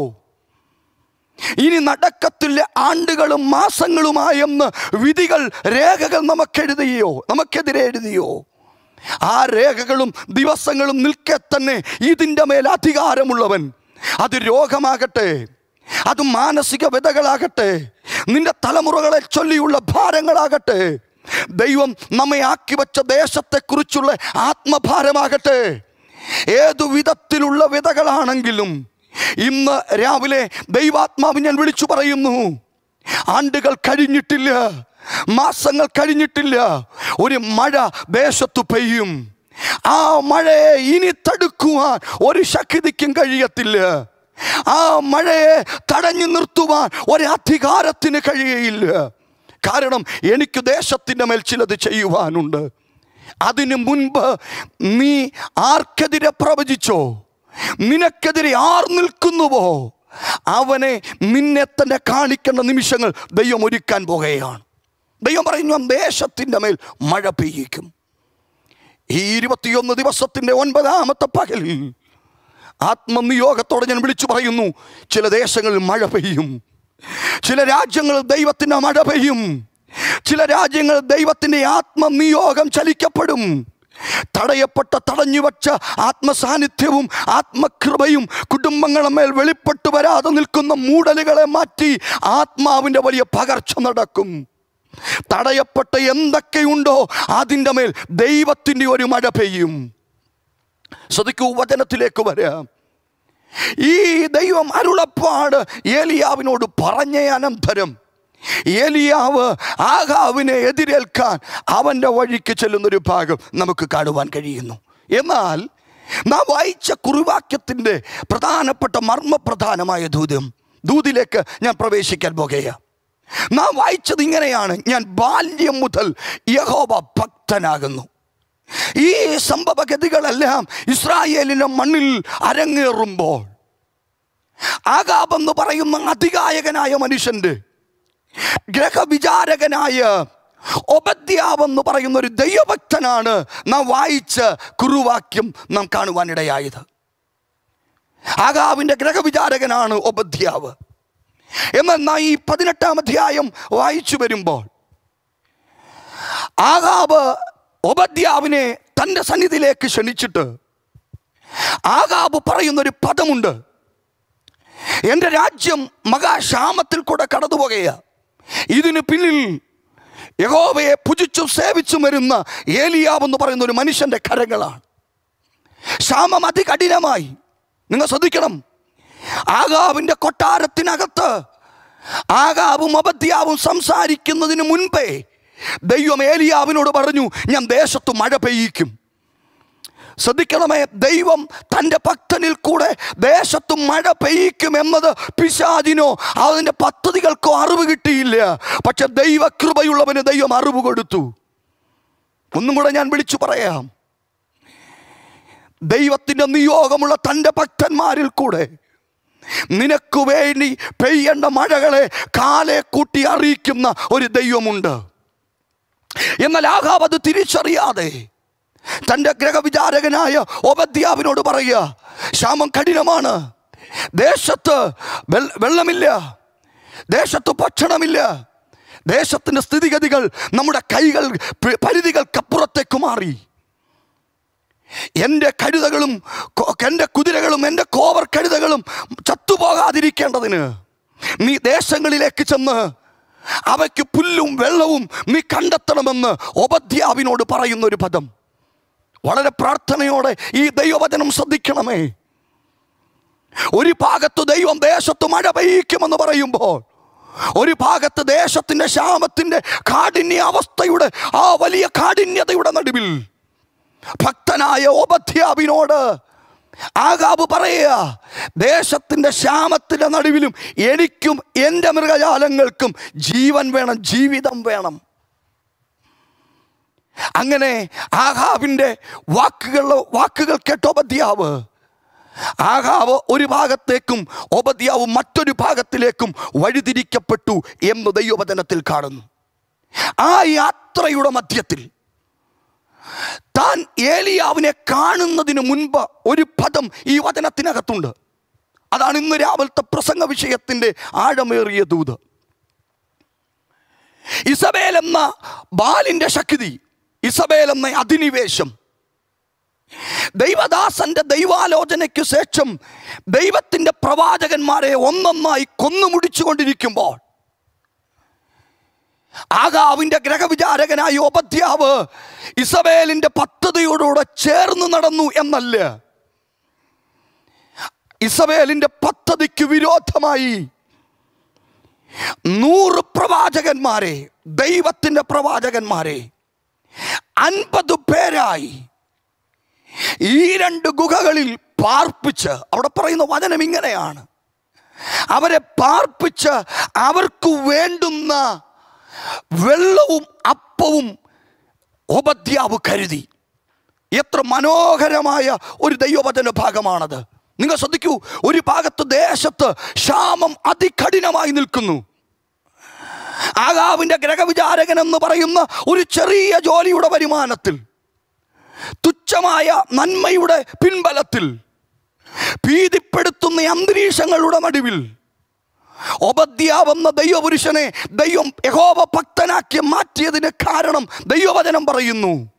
ഇനി നടക്കത്തില്ല ആണ്ടുകളും മാസങ്ങളുമായെന്ന് വിധികൾ രേഖകൾ നമുക്കെഴുതിയോ നമുക്കെതിരെ എഴുതിയോ ആ രേഖകളും ദിവസങ്ങളും നിൽക്കെ തന്നെ ഇതിൻ്റെ മേൽ അധികാരമുള്ളവൻ അത് രോഗമാകട്ടെ അത് മാനസിക വ്യതകളാകട്ടെ നിന്റെ തലമുറകളെ ചൊല്ലിയുള്ള ഭാരങ്ങളാകട്ടെ ദൈവം നമ്മെ ആക്കി വച്ച ദേശത്തെക്കുറിച്ചുള്ള ആത്മഭാരമാകട്ടെ ഏതു വിധത്തിലുള്ള വിതകളാണെങ്കിലും ഇന്ന് രാവിലെ ദൈവാത്മാവ് ഞാൻ വിളിച്ചു പറയുന്നു ആണ്ടുകൾ കഴിഞ്ഞിട്ടില്ല മാസങ്ങൾ കഴിഞ്ഞിട്ടില്ല ഒരു മഴ ദേശത്തു പെയ്യും ആ മഴയെ ഇനി തടുക്കുവാൻ ഒരു ശക്തിക്കും കഴിയത്തില്ല ആ മഴയെ തടഞ്ഞു നിർത്തുവാൻ ഒരു അധികാരത്തിന് കഴിയയില്ല കാരണം എനിക്ക് ദേശത്തിൻ്റെ മേൽ ചിലത് ചെയ്യുവാനുണ്ട് അതിനു മുൻപ് നീ ആർക്കെതിരെ പ്രവചിച്ചോ നിനക്കെതിരെ ആർ നിൽക്കുന്നുവോ അവനെ നിന്നെ തന്നെ കാണിക്കേണ്ട നിമിഷങ്ങൾ ദൈവം ഒരുക്കാൻ പോകുകയാണ് ദൈവം പറയുന്നു "ഞാൻ ദേശത്തിൻ്റെ മേൽ മഴ പെയ്യിക്കും ഈ ഇരുപത്തിയൊന്ന് ദിവസത്തിൻ്റെ ഒൻപതാമത്തെ പകലിൽ ആത്മനിയോഗത്തോടെ ഞാൻ വിളിച്ചു പറയുന്നു ചില ദേശങ്ങളിൽ മഴ പെയ്യും ചില രാജ്യങ്ങളിൽ ദൈവത്തിൻ്റെ മഴ പെയ്യും ചില രാജ്യങ്ങൾ ദൈവത്തിൻ്റെ ആത്മനിയോഗം ചലിക്കപ്പെടും തടയപ്പെട്ട തടഞ്ഞുവച്ച ആത്മസാന്നിധ്യവും ആത്മകൃപയും കുടുംബങ്ങളെ മേൽ വെളിപ്പെട്ടു വരാതെ നിൽക്കുന്ന മൂടലുകളെ മാറ്റി ആത്മാവിൻ്റെ വലിയ പകർച്ച നടക്കും തടയപ്പെട്ട എന്തൊക്കെയുണ്ടോ അതിൻ്റെ മേൽ ദൈവത്തിൻ്റെ ഒരു മഴ പെയ്യും ശ്രദ്ധിക്കൂ വചനത്തിലേക്ക് വരാം ഈ ദൈവം അരുളപ്പാട് ഏലിയാവിനോട് പറഞ്ഞ അനന്തരം ഏലിയാവ് ആകാവിനെ എതിരേൽക്കാൻ അവൻ്റെ വഴിക്ക് ചെല്ലുന്നൊരു ഭാഗം നമുക്ക് കാണുവാൻ കഴിയുന്നു എന്നാൽ നാം വായിച്ച കുറുവാക്യത്തിൻ്റെ പ്രധാനപ്പെട്ട മർമ്മപ്രധാനമായ ദൂതം ദൂതിലേക്ക് ഞാൻ പ്രവേശിക്കാൻ പോകുകയാണ് നാം വായിച്ചത് ഇങ്ങനെയാണ് ഞാൻ ബാല്യം മുതൽ യഹോവ ഭക്തനാകുന്നു ഈ സംഭവഗതികളെല്ലാം ഇസ്രായേലിൻ്റെ മണ്ണിൽ അരങ്ങേറുമ്പോൾ ആകാബെന്ന് പറയുന്ന അധികായകനായ മനുഷ്യൻ്റെ ഗ്രഹവിചാരകനായ ഒബദ്യാവെന്ന് പറയുന്ന ഒരു ദൈവഭക്തനാണ് നാം വായിച്ച കുറുവാക്യം നാം കാണുവാനിടയായത് ആകാവിൻ്റെ ഗ്രഹവിചാരകനാണ് ഒബദ്യാവ് എന്നാൽ നാം ഈ പതിനെട്ടാം അധ്യായം വായിച്ചു വരുമ്പോൾ ആകാബ് ഒബദ്യാവിനെ തൻ്റെ സന്നിധിയിലേക്ക് ക്ഷണിച്ചിട്ട് ആകാബ് പറയുന്നൊരു പദമുണ്ട് എൻ്റെ രാജ്യം മഹാക്ഷാമത്തിൽ കൂടെ കടന്നുപോകുക ഇതിന് പിന്നിൽ യഹോവയെ പുജിച്ചും സേവിച്ചും വരുന്ന ഏലിയാവെന്ന് പറയുന്ന ഒരു മനുഷ്യൻ്റെ കരങ്ങളാണ് ക്ഷാമം അതികഠിനമായി നിങ്ങൾ ശ്രദ്ധിക്കണം ആകാവിൻ്റെ കൊട്ടാരത്തിനകത്ത് ആകാവും അബദ്യാവും സംസാരിക്കുന്നതിന് മുൻപേ ദൈവം ഏലിയാവിനോട് പറഞ്ഞു ഞാൻ ദേശത്ത് മഴ പെയ്യിക്കും ശ്രദ്ധിക്കണമേ ദൈവം തൻ്റെ ഭക്തനിൽ കൂടെ ദേശത്ത് മഴ പെയ്യിക്കും എന്നത് പിശാചിനോ അതിൻ്റെ പദ്ധതികൾക്കോ അറിവ് കിട്ടിയില്ല പക്ഷെ ദൈവകൃപയുള്ളവന് ദൈവം അറിവ് കൊടുത്തു ഒന്നും കൂടെ ഞാൻ വിളിച്ചു പറയാം ദൈവത്തിൻ്റെ നിയോഗമുള്ള തൻ്റെ ഭക്തന്മാരിൽ കൂടെ നിനക്ക് വേണ്ടി പെയ്യേണ്ട മഴകളെ കാലെ കൂട്ടി അറിയിക്കുന്ന ഒരു ദൈവമുണ്ട് എന്നാൽ ആഹാബ് അത് തിരിച്ചറിയാതെ തൻ്റെ ഗ്രഹവിചാരകനായ ഒബദ്യാവിനോട് പറയുക ക്ഷാമം കഠിനമാണ് ദേശത്ത് വെള്ള- വെള്ളമില്ല ദേശത്ത് ഭക്ഷണമില്ല ദേശത്തിൻ്റെ സ്ഥിതിഗതികൾ നമ്മുടെ കൈകൾ പ- പരിധികൾക്കപ്പുറത്തേക്ക് മാറി എൻ്റെ കഴുതകളും കൊ- എൻ്റെ കുതിരകളും എൻ്റെ കോവർ കഴുതകളും ചത്തുപോകാതിരിക്കേണ്ടതിന് നീ ദേശങ്ങളിലേക്ക് ചെന്ന് അവയ്ക്ക് പുല്ലും വെള്ളവും നീ കണ്ടെത്തണമെന്ന് ഒബദ്യാവിനോട് പറയുന്ന ഒരു പദം വളരെ പ്രാർത്ഥനയോടെ ഈ ദൈവവചനം ശ്രദ്ധിക്കണമേ ഒരു ഭാഗത്ത് ദൈവം ദേശത്ത് മഴ പെയ്യിക്കുമെന്ന് പറയുമ്പോൾ ഒരു ഭാഗത്ത് ദേശത്തിൻ്റെ ക്ഷാമത്തിൻ്റെ കാഠിന്യ അവസ്ഥയുടെ ആ വലിയ കാഠിന്യതയുടെ നടുവിൽ ഭക്തനായ ഓപധ്യാവിനോട് ആകാബ് പറയുക ദേശത്തിൻ്റെ ക്ഷാമത്തിൻ്റെ നടുവിലും എനിക്കും എൻ്റെ മൃഗജാലങ്ങൾക്കും ജീവൻ വേണം ജീവിതം വേണം അങ്ങനെ ആഹാബിൻ്റെ വാക്കുകൾ വാക്കുകൾ കേട്ട ഒബദ്യാവ് ആഹാവ് ഒരു ഭാഗത്തേക്കും ഒബദ്യാവ് മറ്റൊരു ഭാഗത്തിലേക്കും വഴിതിരിക്കപ്പെട്ടു എന്ന് ദൈവവചനത്തിൽ കാണുന്നു ആ യാത്രയുടെ മധ്യത്തിൽ താൻ ഏലിയാവിനെ കാണുന്നതിന് മുൻപ് ഒരു പദം ഈ വചനത്തിനകത്തുണ്ട് അതാണ് ഇന്ന് രാവിലത്തെ പ്രസംഗ വിഷയത്തിൻ്റെ ആഴമേറിയ ദൂത് ഇസബേൽ എന്ന ബാലിൻ്റെ ശക്തി ഇസബേൽ എന്ന അധിനിവേശം ദൈവദാസന്റെ ദൈവാലോചനയ്ക്ക് ശേഷം ദൈവത്തിൻ്റെ പ്രവാചകന്മാരെ ഒന്നൊന്നായി കൊന്നുമുടിച്ചുകൊണ്ടിരിക്കുമ്പോൾ ആകാവിൻ്റെ ഗ്രഹവിചാരകനായ ഉപദ്യാവ് ഇസബേലിൻ്റെ പദ്ധതിയോടുകൂടെ ചേർന്ന് നടന്നു എന്നല്ല ഇസബേലിൻ്റെ പദ്ധതിക്ക് വിരോധമായി നൂറ് പ്രവാചകന്മാരെ ദൈവത്തിൻ്റെ പ്രവാചകന്മാരെ അൻപത് പേരായി ഈ രണ്ട് ഗുഹകളിൽ പാർപ്പിച്ച് അവിടെ പറയുന്ന വചനം ഇങ്ങനെയാണ് അവരെ പാർപ്പിച്ച് അവർക്ക് വേണ്ടുന്ന വെള്ളവും അപ്പവും ഉപദ്യാവ് കരുതി എത്ര മനോഹരമായ ഒരു ദൈവവചന ഭാഗമാണത് നിങ്ങൾ ശ്രദ്ധിക്കൂ ഒരു ഭാഗത്ത് ദേശത്ത് ക്ഷാമം അതികഠിനമായി നിൽക്കുന്നു ആകാവിൻ്റെ ഗ്രഹവിചാരകൻ എന്ന് പറയുന്ന ഒരു ചെറിയ ജോലിയുടെ വരുമാനത്തിൽ തുച്ഛമായ നന്മയുടെ പിൻബലത്തിൽ ഭീതിപ്പെടുത്തുന്ന അന്തരീക്ഷങ്ങളുടെ നടുവിൽ ഒബദ്യാവെന്ന ദൈവപുരുഷനെ ദൈവം യഹോവ ഭക്തനാക്കി മാറ്റിയതിന് കാരണം ദൈവവചനം പറയുന്നു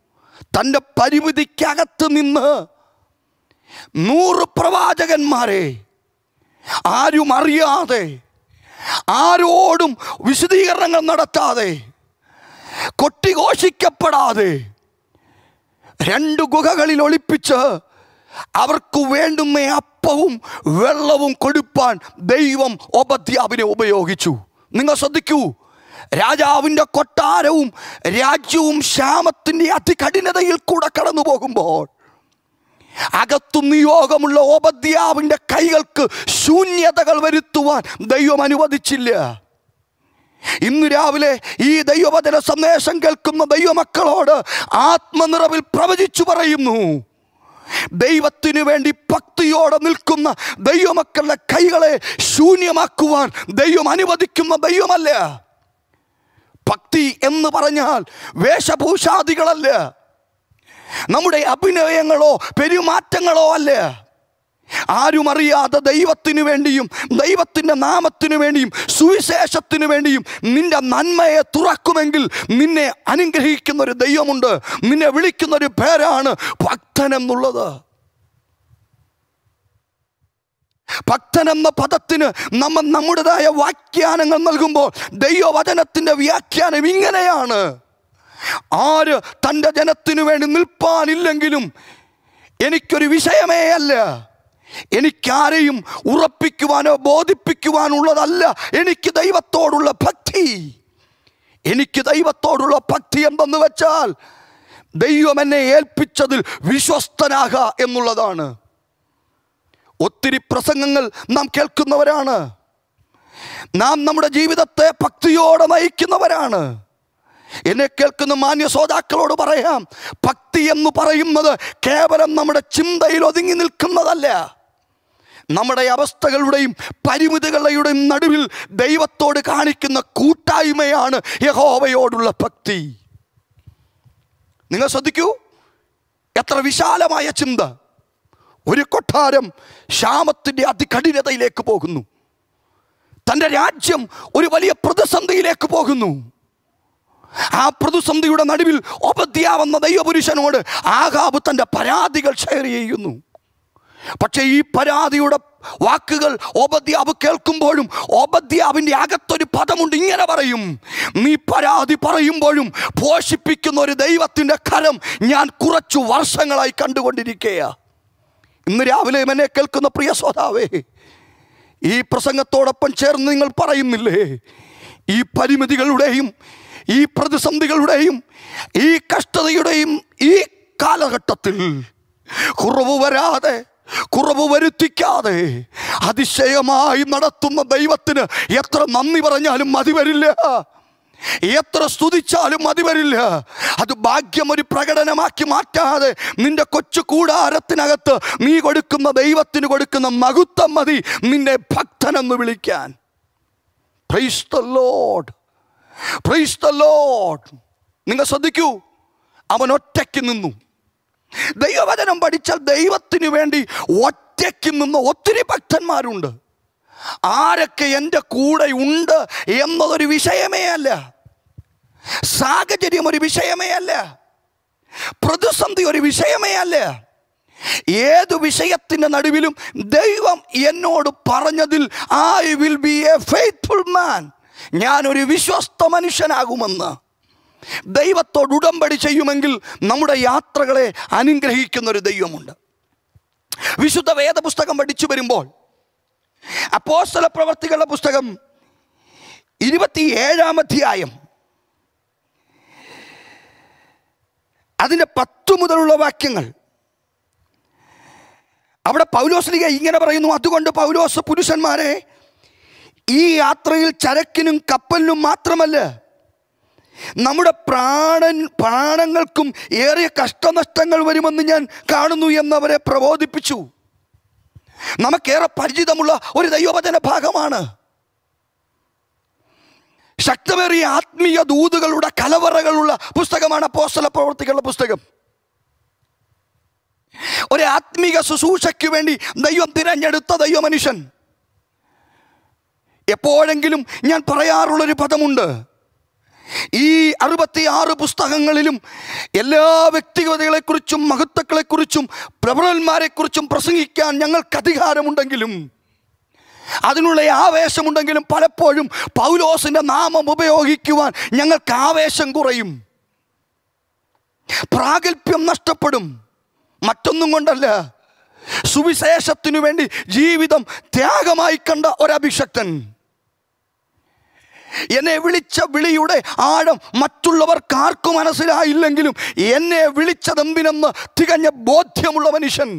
തൻ്റെ പരിമിതിക്കകത്ത് നിന്ന് നൂറ് പ്രവാചകന്മാരെ ആരും അറിയാതെ ആരോടും വിശദീകരണങ്ങൾ നടത്താതെ കൊട്ടിഘോഷിക്കപ്പെടാതെ രണ്ട് ഗുഹകളിൽ ഒളിപ്പിച്ച് അവർക്ക് വേണ്ടുന്ന അപ്പവും വെള്ളവും കൊടുപ്പാൻ ദൈവം ഒബദ്യാവിനെ ഉപയോഗിച്ചു നിങ്ങൾ ശ്രദ്ധിക്കൂ രാജാവിൻ്റെ കൊട്ടാരവും രാജ്യവും ക്ഷാമത്തിൻ്റെ അതികഠിനതയിൽ കൂടെ കടന്നു പോകുമ്പോൾ അകത്തു നിയോഗമുള്ള ഓപദ്യാവിൻ്റെ കൈകൾക്ക് ശൂന്യതകൾ വരുത്തുവാൻ ദൈവം അനുവദിച്ചില്ല ഇന്ന് രാവിലെ ഈ ദൈവവചന സന്ദേശം കേൾക്കുന്ന ദൈവമക്കളോട് ആത്മനിറവിൽ പ്രവചിച്ചു പറയുന്നു ദൈവത്തിനു വേണ്ടി ഭക്തിയോടെ നിൽക്കുന്ന ദൈവമക്കളുടെ കൈകളെ ശൂന്യമാക്കുവാൻ ദൈവം അനുവദിക്കുന്ന ദൈവമല്ല ഭക്തി എന്ന് പറഞ്ഞാൽ വേഷഭൂഷാദികളല്ല നമ്മുടെ അഭിനയങ്ങളോ പെരുമാറ്റങ്ങളോ അല്ല ആരും അറിയാതെ ദൈവത്തിനു വേണ്ടിയും ദൈവത്തിൻ്റെ നാമത്തിനു വേണ്ടിയും സുവിശേഷത്തിനു വേണ്ടിയും നിന്റെ നന്മയെ തുറക്കുമെങ്കിൽ നിന്നെ അനുഗ്രഹിക്കുന്ന ഒരു ദൈവമുണ്ട് നിന്നെ വിളിക്കുന്ന ഒരു പേരാണ് ഭക്തൻ എന്നുള്ളത് ഭക്തൻ എന്ന പദത്തിന് നമ്മൾ നമ്മുടേതായ വ്യാഖ്യാനങ്ങൾ നൽകുമ്പോൾ ദൈവവചനത്തിൻ്റെ വ്യാഖ്യാനം ഇങ്ങനെയാണ് ആര് തൻ്റെ ജനത്തിനു വേണ്ടി നിൽപ്പാനില്ലെങ്കിലും എനിക്കൊരു വിഷയമേ അല്ല എനിക്കാരെയും ഉറപ്പിക്കുവാനോ ബോധിപ്പിക്കുവാനുള്ളതല്ല എനിക്ക് ദൈവത്തോടുള്ള ഭക്തി എനിക്ക് ദൈവത്തോടുള്ള ഭക്തി എന്തെന്ന് വെച്ചാൽ ദൈവം എന്നെ ഏൽപ്പിച്ചതിൽ വിശ്വസ്തനാക എന്നുള്ളതാണ് ഒത്തിരി പ്രസംഗങ്ങൾ നാം കേൾക്കുന്നവരാണ് നാം നമ്മുടെ ജീവിതത്തെ ഭക്തിയോടെ നയിക്കുന്നവരാണ് എന്നെ കേൾക്കുന്ന മാന്യ ശ്രോതാക്കളോട് പറയാം ഭക്തി എന്ന് പറയുന്നത് കേവലം നമ്മുടെ ചിന്തയിൽ ഒതുങ്ങി നിൽക്കുന്നതല്ല നമ്മുടെ അവസ്ഥകളുടെയും പരിമിതികളുടെയും നടുവിൽ ദൈവത്തോട് കാണിക്കുന്ന കൂട്ടായ്മയാണ് യഹോവയോടുള്ള ഭക്തി നിങ്ങൾ ശ്രദ്ധിക്കൂ എത്ര വിശാലമായ ചിന്ത ഒരു കൊട്ടാരം ക്ഷാമത്തിൻ്റെ അതികഠിനതയിലേക്ക് പോകുന്നു തൻ്റെ രാജ്യം ഒരു വലിയ പ്രതിസന്ധിയിലേക്ക് പോകുന്നു ആ പ്രതിസന്ധിയുടെ നടുവിൽ ഒബദ്യാവെന്ന ദൈവപുരുഷനോട് ആകാബ് തൻ്റെ പരാതികൾ ഷെയർ ചെയ്യുന്നു പക്ഷേ ഈ പരാതിയുടെ വാക്കുകൾ ഓബദ്യാവ് കേൾക്കുമ്പോഴും ഓബദ്യാവിൻ്റെ അകത്തൊരു പദമുണ്ട് ഇങ്ങനെ പറയും നീ പരാതി പറയുമ്പോഴും പോഷിപ്പിക്കുന്ന ഒരു ദൈവത്തിൻ്റെ കരം ഞാൻ കുറച്ചു വർഷങ്ങളായി കണ്ടുകൊണ്ടിരിക്കുക ഇന്ന് രാവിലെ എന്നെ കേൾക്കുന്ന പ്രിയ ശ്രോതാവേ ഈ പ്രസംഗത്തോടൊപ്പം ചേർന്ന് നിങ്ങൾ പറയുന്നില്ലേ ഈ പരിമിതികളുടെയും ഈ പ്രതിസന്ധികളുടെയും ഈ കഷ്ടതയുടെയും ഈ കാലഘട്ടത്തിൽ കുറവ് വരാതെ കുറവ് വരുത്തിക്കാതെ അതിശയമായി നടത്തുന്ന ദൈവത്തിന് എത്ര നന്ദി പറഞ്ഞാലും മതി വരില്ല എത്ര സ്തുതിച്ചാലും മതി വരില്ല അത് ഭാഗ്യം ഒരു പ്രകടനമാക്കി മാറ്റാതെ നിന്റെ കൊച്ചു കൂടാരത്തിനകത്ത് നീ കൊടുക്കുന്ന ദൈവത്തിന് കൊടുക്കുന്ന മകുത്തം മതി നിന്നെ ഭക്തനെന്ന് വിളിക്കാൻ praise the Lord praise the Lord നിങ്ങൾ ശ്രദ്ധിക്കൂ അവൻ ഒറ്റയ്ക്ക് നിന്നു ദൈവവചനം പഠിച്ചാൽ ദൈവത്തിന് വേണ്ടി ഒറ്റയ്ക്ക് നിന്ന ഒത്തിരി ഭക്തന്മാരുണ്ട് ആരൊക്കെ എൻ്റെ കൂടെ ഉണ്ട് എന്നതൊരു വിഷയമേ അല്ല സാഹചര്യം ഒരു വിഷയമേ അല്ല പ്രതിസന്ധി ഒരു വിഷയമേ അല്ല ഏത് വിഷയത്തിൻ്റെ നടുവിലും ദൈവം എന്നോട് പറഞ്ഞതിൽ I will be a faithful man ഞാനൊരു വിശ്വസ്ത മനുഷ്യനാകുമെന്ന് ദൈവത്തോട് ഉടമ്പടി ചെയ്യുമെങ്കിൽ നമ്മുടെ യാത്രകളെ അനുഗ്രഹിക്കുന്ന ഒരു ദൈവമുണ്ട് വിശുദ്ധ വേദപുസ്തകം പഠിച്ചു വരുമ്പോൾ അപ്പോസ്തല പ്രവർത്തികളുടെ പുസ്തകം ഇരുപത്തിയേഴാം അധ്യായം അതിൻ്റെ പത്തു മുതലുള്ള വാക്യങ്ങൾ അവിടെ പൗലോസ്ലിക ഇങ്ങനെ പറയുന്നു അതുകൊണ്ട് പൗലോസ് പുരുഷന്മാരെ ഈ യാത്രയിൽ ചരക്കിനും കപ്പലിനും മാത്രമല്ല നമ്മുടെ പ്രാണൻ പ്രാണങ്ങൾക്കും ഏറിയ കഷ്ടനഷ്ടങ്ങൾ വരുമെന്ന് ഞാൻ കാണുന്നു എന്നവരെ പ്രബോധിപ്പിച്ചു നമുക്കേറെ പരിചിതമുള്ള ഒരു ദൈവവചന ഭാഗമാണ് ശക്തമേറിയ ആത്മീയ ദൂതുകളുടെ കലവറകളുള്ള പുസ്തകമാണ് അപ്പോസ്തല പ്രവർത്തികളുടെ പുസ്തകം ഒരു ആത്മീക ശുശ്രൂഷയ്ക്ക് വേണ്ടി ദൈവം തിരഞ്ഞെടുത്ത ദൈവ മനുഷ്യൻ എപ്പോഴെങ്കിലും ഞാൻ പറയാറുള്ളൊരു പദമുണ്ട് ഈ അറുപത്തിയാറ് പുസ്തകങ്ങളിലും എല്ലാ വ്യക്തിഗതകളെക്കുറിച്ചും മഹത്വങ്ങളെക്കുറിച്ചും പ്രബലന്മാരെക്കുറിച്ചും പ്രസംഗിക്കാൻ ഞങ്ങൾക്ക് അധികാരമുണ്ടെങ്കിലും അതിനുള്ള ആവേശമുണ്ടെങ്കിലും പലപ്പോഴും പൗലോസിൻ്റെ നാമം ഉപയോഗിക്കുവാൻ ഞങ്ങൾക്ക് ആവേശം കുറയും പ്രാഗൽഭ്യം നഷ്ടപ്പെടും മറ്റൊന്നും കൊണ്ടല്ല സുവിശേഷത്തിനു വേണ്ടി ജീവിതം ത്യാഗമായി കണ്ട ഒരഭിഷക്തൻ എന്നെ വിളിച്ച വിളിയുടെ ആഴം മറ്റുള്ളവർക്ക് ആർക്കും മനസ്സിലായില്ലെങ്കിലും എന്നെ വിളിച്ചതെന്തിനെന്ന് തികഞ്ഞ ബോധ്യമുള്ള മനുഷ്യൻ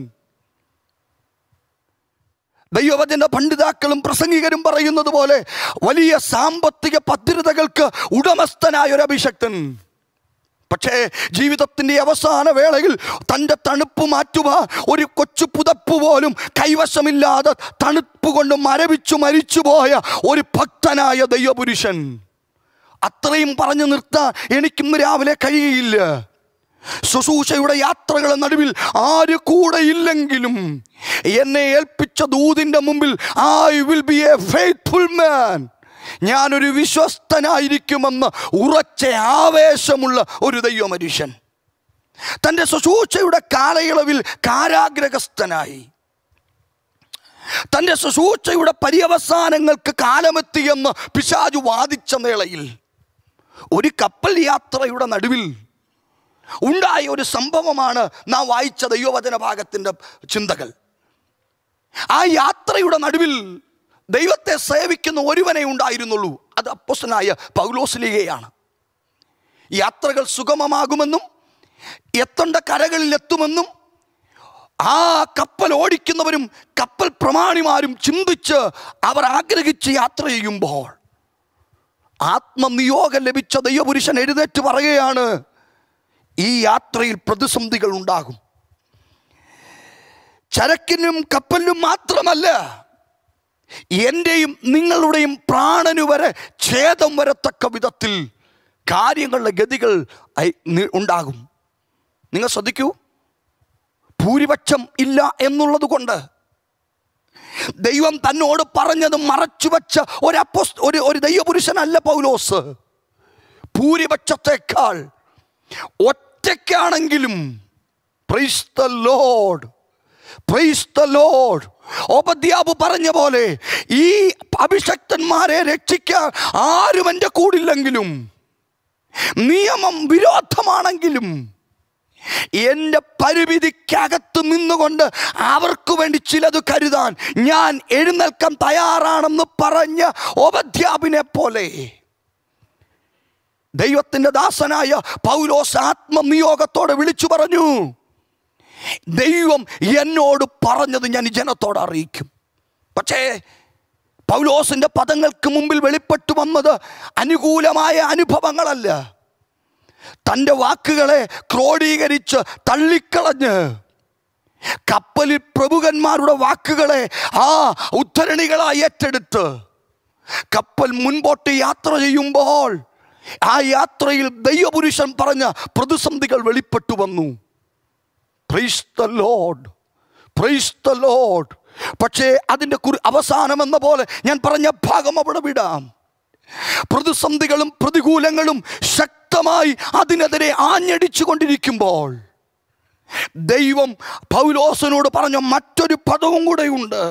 ദൈവവചന പണ്ഡിതാക്കളും പ്രസംഗികരും പറയുന്നത് പോലെ വലിയ സാമ്പത്തിക ഭദ്രതകൾക്ക് ഉടമസ്ഥനായ ഒരു അഭിഷക്തൻ പക്ഷേ ജീവിതത്തിൻ്റെ അവസാന വേളയിൽ തൻ്റെ തണുപ്പ് മാറ്റുവാൻ ഒരു കൊച്ചു പുതപ്പ് പോലും കൈവശമില്ലാതെ തണുപ്പ് കൊണ്ട് മരവിച്ചു മരിച്ചുപോയ ഒരു ഭക്തനായ ദൈവപുരുഷൻ അത്രയും പറഞ്ഞു നിർത്താൻ എനിക്കിന്ന് രാവിലെ കഴിയില്ല ശുശ്രൂഷയുടെ യാത്രകളുടെ നടുവിൽ ആര് കൂടെ ഇല്ലെങ്കിലും എന്നെ ഏൽപ്പിച്ച ദൂതിൻ്റെ മുമ്പിൽ I will be a faithful man ഞാനൊരു വിശ്വസ്തനായിരിക്കുമെന്ന് ഉറച്ച ആവേശമുള്ള ഒരു ദൈവ മനുഷ്യൻ തൻ്റെ ശുശ്രൂഷയുടെ കാലയളവിൽ കാരാഗ്രഹസ്ഥനായി തൻ്റെ ശുശ്രൂഷയുടെ പര്യവസാനങ്ങൾക്ക് കാലമെത്തിയെന്ന് പിശാജു വാദിച്ച വേളയിൽ ഒരു കപ്പൽ യാത്രയുടെ നടുവിൽ ഉണ്ടായ ഒരു സംഭവമാണ് നാം വായിച്ച ദൈവവചന ഭാഗത്തിൻ്റെ ചിന്തകൾ ആ യാത്രയുടെ നടുവിൽ ദൈവത്തെ സേവിക്കുന്ന ഒരുവനെ ഉണ്ടായിരുന്നുള്ളൂ അത് അപ്പോസ്റ്റനായ പൗലോസ്ലികയാണ് യാത്രകൾ സുഗമമാകുമെന്നും എത്തേണ്ട കരകളിൽ എത്തുമെന്നും ആ കപ്പൽ ഓടിക്കുന്നവരും കപ്പൽ പ്രമാണിമാരും ചിന്തിച്ച് അവർ ആഗ്രഹിച്ച് യാത്ര ചെയ്യുമ്പോൾ ആത്മനിയോഗം ലഭിച്ച ദൈവപുരുഷൻ എഴുന്നേറ്റ് പറയുകയാണ് ഈ യാത്രയിൽ പ്രതിസന്ധികൾ ഉണ്ടാകും ചരക്കിനും കപ്പലിനും മാത്രമല്ല എൻ്റെയും നിങ്ങളുടെയും പ്രാണനു വരെ ഛേദം വരത്തക്ക വിധത്തിൽ കാര്യങ്ങളുടെ ഗതികൾ ഐ- നി- ഉണ്ടാകും നിങ്ങൾ ശ്രദ്ധിക്കൂ ഭൂരിപക്ഷം ഇല്ല എന്നുള്ളത് കൊണ്ട് ദൈവം തന്നോട് പറഞ്ഞത് മറച്ചുവെച്ച ഒരു അപ്പോസ് ഒരു ഒരു ദൈവപുരുഷനല്ല പൗലോസ് ഭൂരിപക്ഷത്തെക്കാൾ ഒറ്റയ്ക്കാണെങ്കിലും praise the Lord praise the Lord ഓപദ്യാബ് പറഞ്ഞ പോലെ ഈ അഭിഷക്തന്മാരെ രക്ഷിക്കാൻ ആരും എൻ്റെ കൂടില്ലെങ്കിലും നിയമം വിരോധമാണെങ്കിലും എൻ്റെ പരിമിതിക്കകത്ത് നിന്നുകൊണ്ട് അവർക്ക് വേണ്ടി ചിലത് കരുതാൻ ഞാൻ എഴുന്നേൽക്കാൻ തയ്യാറാണെന്ന് പറഞ്ഞ ഓപദ്യാബിനെ പോലെ ദൈവത്തിൻ്റെ ദാസനായ പൗലോസ് ആത്മനിയോഗത്തോടെ വിളിച്ചു പറഞ്ഞു ദൈവം എന്നോട് പറഞ്ഞത് ഞാൻ ഈ ജനത്തോട് അറിയിക്കും പക്ഷേ പൗലോസിൻ്റെ പദങ്ങൾക്ക് മുമ്പിൽ വെളിപ്പെട്ടു വന്നത് അനുകൂലമായ അനുഭവങ്ങളല്ല തൻ്റെ വാക്കുകളെ ക്രോഡീകരിച്ച് തള്ളിക്കളഞ്ഞ് കപ്പലിൽ പ്രഭുക്കന്മാരുടെ വാക്കുകളെ ആ ഉദ്ധരണികളായി ഏറ്റെടുത്ത് കപ്പൽ മുൻപോട്ട് യാത്ര ചെയ്യുമ്പോൾ ആ യാത്രയിൽ ദൈവപുരുഷൻ പറഞ്ഞ പ്രതിസന്ധികൾ വെളിപ്പെട്ടു വന്നു praise the Lord praise the Lord പക്ഷേ അതിൻ്റെ കുറി അവസാനം എന്ന പോലെ ഞാൻ പറഞ്ഞ ഭാഗം അവിടെ വിടാം പ്രതിസന്ധികളും പ്രതികൂലങ്ങളും ശക്തമായി അതിനെതിരെ ആഞ്ഞടിച്ചു കൊണ്ടിരിക്കുമ്പോൾ ദൈവം പൗലോസനോട് പറഞ്ഞ മറ്റൊരു പദവും കൂടെയുണ്ട്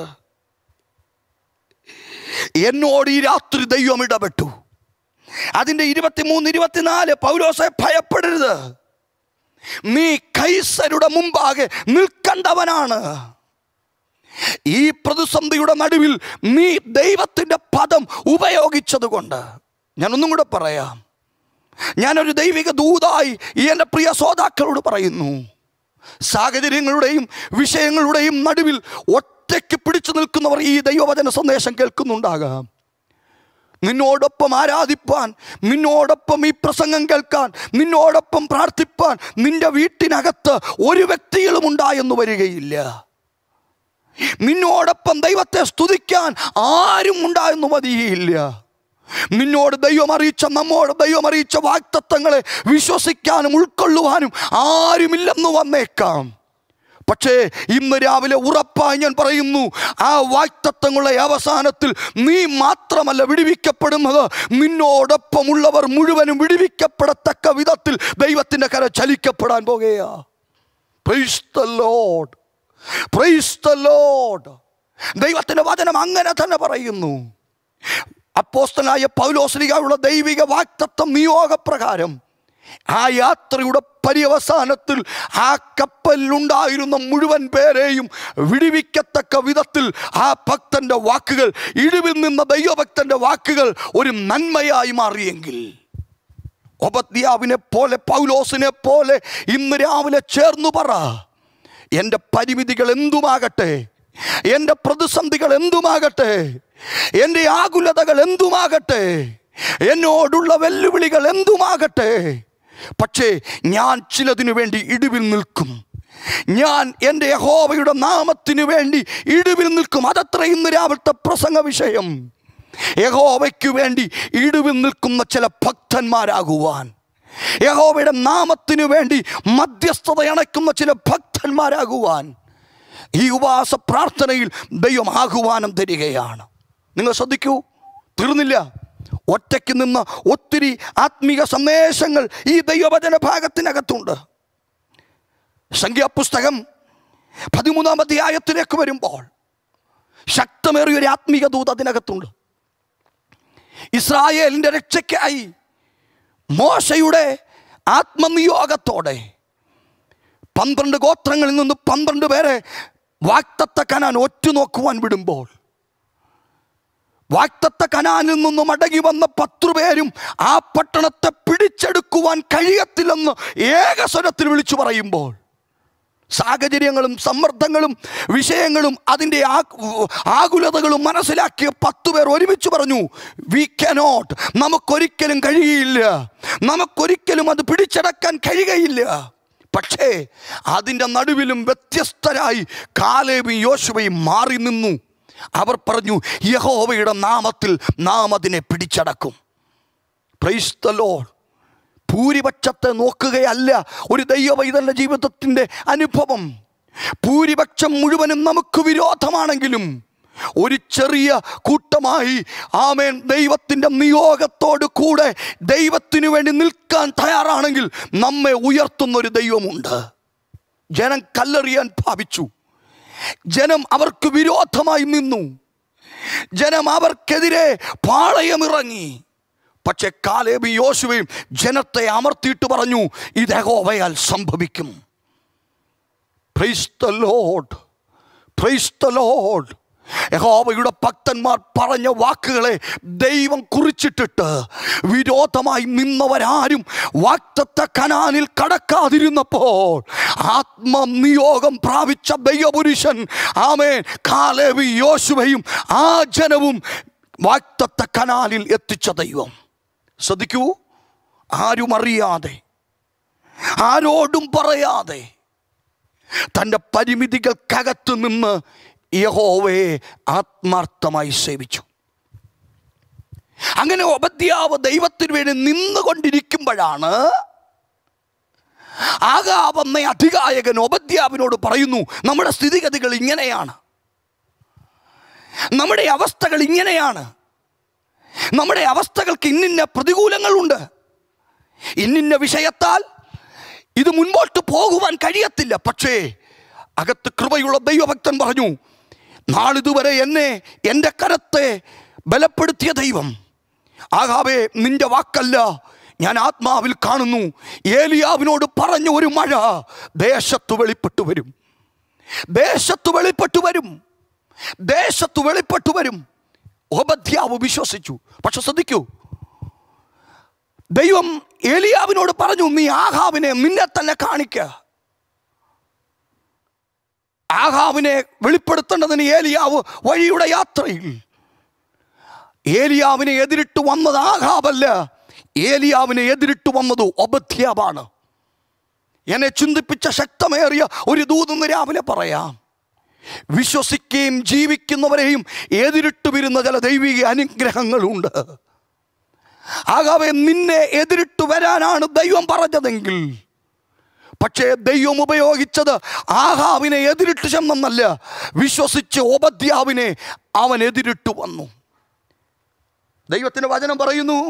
എന്നോട് ഈ രാത്രി ദൈവം ഇടപെട്ടു അതിൻ്റെ ഇരുപത്തിമൂന്ന് ഇരുപത്തിനാല് പൗലോസെ ഭയപ്പെടരുത് നീ കൈസരുടെ മുമ്പാകെ നിൽക്കേണ്ടവനാണ് ഈ പ്രതിസന്ധിയുടെ നടുവിൽ നീ ദൈവത്തിൻ്റെ പദം ഉപയോഗിച്ചത് കൊണ്ട് ഞാൻ ഒന്നും കൂടെ പറയാം ഞാനൊരു ദൈവിക ദൂതായി ഈ എൻ്റെ പ്രിയ ശ്രോതാക്കളോട് പറയുന്നു സാഹചര്യങ്ങളുടെയും വിഷയങ്ങളുടെയും നടുവിൽ ഒറ്റയ്ക്ക് പിടിച്ചു നിൽക്കുന്നവർ ഈ ദൈവവചന സന്ദേശം കേൾക്കുന്നുണ്ടാകാം നിന്നോടൊപ്പം ആരാധിപ്പാൻ നിന്നോടൊപ്പം ഈ പ്രസംഗം കേൾക്കാൻ നിന്നോടൊപ്പം പ്രാർത്ഥിപ്പാൻ നിന്റെ വീട്ടിനകത്ത് ഒരു വ്യക്തികളും ഉണ്ടായെന്ന് വരികയില്ല നിന്നോടൊപ്പം ദൈവത്തെ സ്തുതിക്കാൻ ആരും ഉണ്ടായെന്ന് മതിയില്ല നിന്നോട് ദൈവം അറിയിച്ച നമ്മോട് ദൈവം അറിയിച്ച വാക്തത്വങ്ങളെ വിശ്വസിക്കാനും ഉൾക്കൊള്ളുവാനും ആരുമില്ലെന്ന് വന്നേക്കാം പക്ഷേ ഇന്ന് രാവിലെ ഉറപ്പായി ഞാൻ പറയുന്നു ആ വാക്തത്വങ്ങളുടെ അവസാനത്തിൽ നീ മാത്രമല്ല വിടുവിക്കപ്പെടുന്നത് നിന്നോടൊപ്പമുള്ളവർ മുഴുവനും വിടുവിക്കപ്പെടത്തക്ക വിധത്തിൽ ദൈവത്തിൻ്റെ കര ചലിക്കപ്പെടാൻ പോകുകയാ praise the Lord praise the Lord ദൈവത്തിൻ്റെ വചനം അങ്ങനെ തന്നെ പറയുന്നു അപ്പോസ്തനായ പൗലോസ്ലികളുടെ ദൈവിക വാക്തത്വം നിയോഗപ്രകാരം ആ യാത്രയുടെ പര്യവസാനത്തിൽ ആ കപ്പലിലുണ്ടായിരുന്ന മുഴുവൻ പേരെയും വിടുവിക്കത്തക്ക വിധത്തിൽ ആ ഭക്തന്റെ വാക്കുകൾ ഇടിവിൽ നിന്ന ദൈവഭക്തന്റെ വാക്കുകൾ ഒരു നന്മയായി മാറിയെങ്കിൽ ഒബദ്യാവിനെ പോലെ പൗലോസിനെ പോലെ ഇന്ന് രാവിലെ ചേർന്നു പറ എൻ്റെ പരിമിതികൾ എന്തുമാകട്ടെ എൻ്റെ പ്രതിസന്ധികൾ എന്തുമാകട്ടെ എൻ്റെ ആകുലതകൾ എന്തുമാകട്ടെ എന്നോടുള്ള വെല്ലുവിളികൾ എന്തുമാകട്ടെ പക്ഷേ ഞാൻ ചിലതിനു വേണ്ടി ഇടിവിൽ നിൽക്കും ഞാൻ എൻ്റെ യഹോവയുടെ നാമത്തിനു വേണ്ടി ഇടിവിൽ നിൽക്കും അതത്ര ഇന്ന് രാവിലത്തെ പ്രസംഗ വിഷയം യഹോവയ്ക്കു വേണ്ടി ഇടിവിൽ നിൽക്കുന്ന ചില ഭക്തന്മാരാകുവാൻ യഹോവയുടെ നാമത്തിനു വേണ്ടി മധ്യസ്ഥത അണയ്ക്കുന്ന ചില ഭക്തന്മാരാകുവാൻ ഈ ഉപവാസ പ്രാർത്ഥനയിൽ ദൈവം ആഹ്വാനം തരികയാണ് നിങ്ങൾ ശ്രദ്ധിക്കൂ തീർന്നില്ല ഒറ്റയ്ക്ക് നിന്ന് ഒത്തിരി ആത്മീക സന്ദേശങ്ങൾ ഈ ദൈവവചന ഭാഗത്തിനകത്തുണ്ട് സംഖ്യാപുസ്തകം പതിമൂന്നാം അധ്യായത്തിലേക്ക് വരുമ്പോൾ ശക്തമേറിയ ഒരു ആത്മീക ദൂത് അതിനകത്തുണ്ട് ഇസ്രായേലിൻ്റെ രക്ഷയ്ക്കായി മോശയുടെ ആത്മനിയോഗത്തോടെ പന്ത്രണ്ട് ഗോത്രങ്ങളിൽ നിന്ന് പന്ത്രണ്ട് പേരെ വാക്തത്ത കനാൻ ഒറ്റുനോക്കുവാൻ വിടുമ്പോൾ വാക്തത്ത കനാനിൽ നിന്നും മടങ്ങി വന്ന പത്തു പേരും ആ പട്ടണത്തെ പിടിച്ചെടുക്കുവാൻ കഴിയത്തില്ലെന്ന് ഏകസ്വരത്തിൽ വിളിച്ചു പറയുമ്പോൾ സാഹചര്യങ്ങളും സമ്മർദ്ദങ്ങളും വിഷയങ്ങളും അതിൻ്റെ ആകുലതകളും മനസ്സിലാക്കിയ പത്തു പേർ ഒരുമിച്ച് പറഞ്ഞു വി കനോട്ട് നമുക്കൊരിക്കലും കഴിയുകയില്ല നമുക്കൊരിക്കലും അത് പിടിച്ചടക്കാൻ കഴിയുകയില്ല പക്ഷേ അതിൻ്റെ നടുവിലും വ്യത്യസ്തരായി കാലേബും യോശുവയും മാറി നിന്നു അവർ പറഞ്ഞു യഹോവയുടെ നാമത്തിൽ നാം അതിനെ പിടിച്ചടക്കും പ്രൈസ് ദ ലോഡ് ഭൂരിപക്ഷത്തെ നോക്കുകയല്ല ഒരു ദൈവവൈതന്റെ ജീവിതത്തിൻ്റെ അനുഭവം ഭൂരിപക്ഷം മുഴുവനും നമുക്ക് വിരോധമാണെങ്കിലും ഒരു ചെറിയ കൂട്ടമായി ആമേൻ ദൈവത്തിൻ്റെ നിയോഗത്തോട് കൂടെ ദൈവത്തിനു വേണ്ടി നിൽക്കാൻ തയ്യാറാണെങ്കിൽ നമ്മെ ഉയർത്തുന്ന ഒരു ദൈവമുണ്ട് ജനം കല്ലെറിയാൻ ഭാവിച്ചു ജനം അവർക്ക് വിരോധമായി നിന്നു ജനം അവർക്കെതിരെ പാളയമിറങ്ങി പക്ഷെ കാലേബി യോശുവയും ജനത്തെ അമർത്തിയിട്ട് പറഞ്ഞു ഇത് യഹോവയാൽ സംഭവിക്കും praise the Lord praise the Lord യഹോവയുടെ ഭക്തന്മാർ പറഞ്ഞ വാക്കുകളെ ദൈവം കുറിച്ചിട്ടിട്ട് വിരോധമായി നിന്നവരാരും വാക്തത്വ കനാലിൽ കടക്കാതിരുന്നപ്പോൾ ആത്മനിയോഗം പ്രാപിച്ച ദൈവപുരുഷൻ ആമേൻ കാലേവി യോശുവയും ആ ജനവും വാക്തത്വ കനാലിൽ എത്തിച്ച ദൈവം ശ്രദ്ധിക്കൂ ആരും അറിയാതെ ആരോടും പറയാതെ തൻ്റെ പരിമിതികൾക്കകത്ത് നിന്ന് യഹോവയെ ആത്മാർത്ഥമായി സേവിച്ചു അങ്ങനെ ഉപദ്യാവ് ദൈവത്തിന് വേണ്ടി നിന്നുകൊണ്ടിരിക്കുമ്പോഴാണ് ആകാവെന്ന അധികായകൻ ഉപദ്യാവിനോട് പറയുന്നു നമ്മുടെ സ്ഥിതിഗതികൾ ഇങ്ങനെയാണ് നമ്മുടെ അവസ്ഥകൾ ഇങ്ങനെയാണ് നമ്മുടെ അവസ്ഥകൾക്ക് ഇന്നിന്ന പ്രതികൂലങ്ങളുണ്ട് ഇന്നിന്ന വിഷയത്താൽ ഇത് മുൻപോട്ട് പോകുവാൻ കഴിയത്തില്ല പക്ഷേ അകത്ത് കൃപയുള്ള ദൈവഭക്തൻ പറഞ്ഞു നാളിതുവരെ എന്നെ എൻ്റെ കരത്തെ ബലപ്പെടുത്തിയ ദൈവം ആകാവേ നിന്റെ വാക്കല്ല ഞാൻ ആത്മാവിൽ കാണുന്നു ഏലിയാവിനോട് പറഞ്ഞ ഒരു മഴ ദേശത്ത് വെളിപ്പെട്ടു വരും ദേശത്ത് വെളിപ്പെട്ടു വരും ദേശത്ത് വെളിപ്പെട്ടു വരും ഓബദ്യാവ് വിശ്വസിച്ചു പക്ഷെ ശ്രദ്ധിക്കൂ ദൈവം ഏലിയാവിനോട് പറഞ്ഞു നീ ആഹാവിനെ നിന്നെ തന്നെ കാണിക്ക ആഹാവിനെ വെളിപ്പെടുത്തേണ്ടതിന് ഏലിയാവ് വഴിയുടെ യാത്രയിൽ ഏലിയാവിനെ എതിരിട്ട് വന്നത് ആഹാബല്ല ഏലിയാവിനെ എതിരിട്ട് വന്നത് ഒബദ്യാവാണ് എന്നെ ചിന്തിപ്പിച്ച ശക്തമേറിയ ഒരു ദൂതെന്ന് രാവിലെ പറയാം വിശ്വസിക്കുകയും ജീവിക്കുന്നവരെയും എതിരിട്ട് വരുന്ന ചില ദൈവിക അനുഗ്രഹങ്ങളുണ്ട് ആകാവെ നിന്നെ എതിരിട്ട് വരാനാണ് ദൈവം പറഞ്ഞതെങ്കിൽ പക്ഷേ ദൈവം ഉപയോഗിച്ചത് ആഹാവിനെ എതിരിട്ട് ചെന്നല്ല വിശ്വസിച്ച് ഓബദ്യാവിനെ അവൻ എതിരിട്ട് വന്നു ദൈവത്തിന്റെ വചനം പറയുന്നു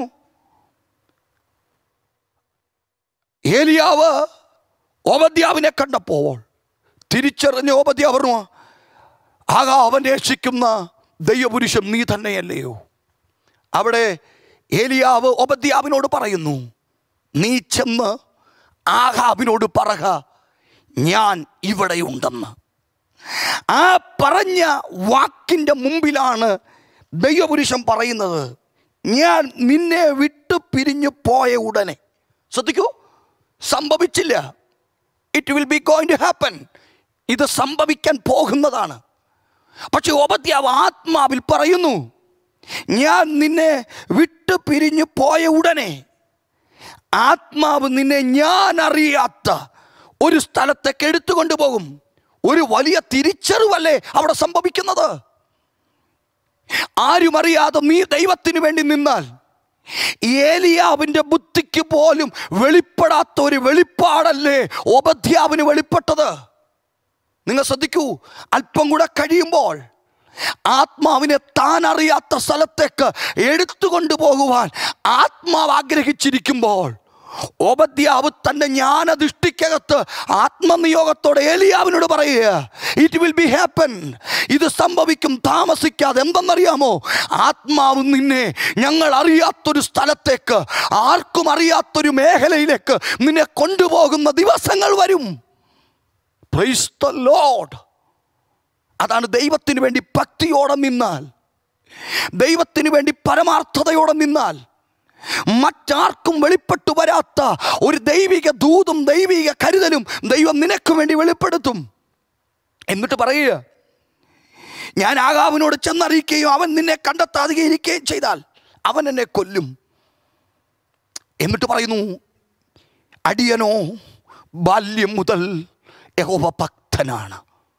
ഏലിയാവ് ഓബദ്യാവിനെ കണ്ടപ്പോൾ തിരിച്ചറിഞ്ഞ ഓബദ്യാവ് പറഞ്ഞു ആകാ അവൻ രക്ഷിക്കുന്ന ദൈവപുരുഷൻ നീ തന്നെയല്ലയോ അവിടെ ഏലിയാവ് ഒബദ്യാവിനോട് പറയുന്നു നീ ചെന്ന് ആഹാബിനോട് പറക ഞാൻ ഇവിടെയുണ്ടെന്ന് ആ പറഞ്ഞ വാക്കിൻ്റെ മുമ്പിലാണ് ദൈവപുരുഷൻ പറയുന്നത് ഞാൻ നിന്നെ വിട്ടു പിരിഞ്ഞു പോയ ഉടനെ ശ്രദ്ധിക്കൂ സംഭവിച്ചില്ല it will be going to happen ഇത് സംഭവിക്കാൻ പോകുന്നതാണ് പക്ഷെ ഉപദ്യാവ് ആത്മാവിൽ പറയുന്നു ഞാൻ നിന്നെ വിട്ടു പിരിഞ്ഞു പോയ ഉടനെ ആത്മാവ് നിന്നെ ഞാൻ അറിയാത്ത ഒരു സ്ഥലത്തേക്ക് എടുത്തുകൊണ്ട് പോകും ഒരു വലിയ തിരിച്ചറിവല്ലേ അവിടെ സംഭവിക്കുന്നത് ആരും അറിയാതെ നീ ദൈവത്തിന് വേണ്ടി നിന്നാൽ ഏലിയാവിൻ്റെ ബുദ്ധിക്ക് പോലും വെളിപ്പെടാത്ത ഒരു വെളിപ്പാടല്ലേ ഓപദ്യാവിന് വെളിപ്പെട്ടത് നിങ്ങൾ ശ്രദ്ധിക്കൂ അല്പം കൂടെ കഴിയുമ്പോൾ ആത്മാവിനെ താൻ അറിയാത്ത സ്ഥലത്തേക്ക് എടുത്തുകൊണ്ടു പോകുവാൻ ആത്മാവ് ആഗ്രഹിച്ചിരിക്കുമ്പോൾ ഓപദ്യാവ് തന്റെ ജ്ഞാനദൃഷ്ടിക്കകത്ത് ആത്മനിയോഗത്തോടെ ഏലിയാവിനോട് പറയുക ഇറ്റ് വിൽ ബി ഹാപ്പൻ ഇത് സംഭവിക്കും താമസിക്കാതെ എന്തെന്നറിയാമോ ആത്മാവ് നിന്നെ ഞങ്ങൾ അറിയാത്തൊരു സ്ഥലത്തേക്ക് ആർക്കും അറിയാത്തൊരു മേഖലയിലേക്ക് നിന്നെ കൊണ്ടുപോകുന്ന ദിവസങ്ങൾ വരും പ്രൈസ് ദ ലോഡ് അതാണ് ദൈവത്തിന് വേണ്ടി ഭക്തിയോടെ നിന്നാൽ ദൈവത്തിന് വേണ്ടി പരമാർത്ഥതയോടെ നിന്നാൽ മറ്റാർക്കും വെളിപ്പെട്ടു വരാത്ത ഒരു ദൈവിക ദൂതും ദൈവിക കരുതലും ദൈവം നിനക്ക് വേണ്ടി വെളിപ്പെടുത്തും എന്നിട്ട് പറയുക ഞാൻ ആകാവിനോട് ചെന്നറിയിക്കുകയും അവൻ നിന്നെ കണ്ടെത്താതെ ഇരിക്കുകയും ചെയ്താൽ അവൻ എന്നെ കൊല്ലും എന്നിട്ട് പറയുന്നു അടിയനോ ബാല്യം മുതൽ യഹോവ ഭക്തനാണ്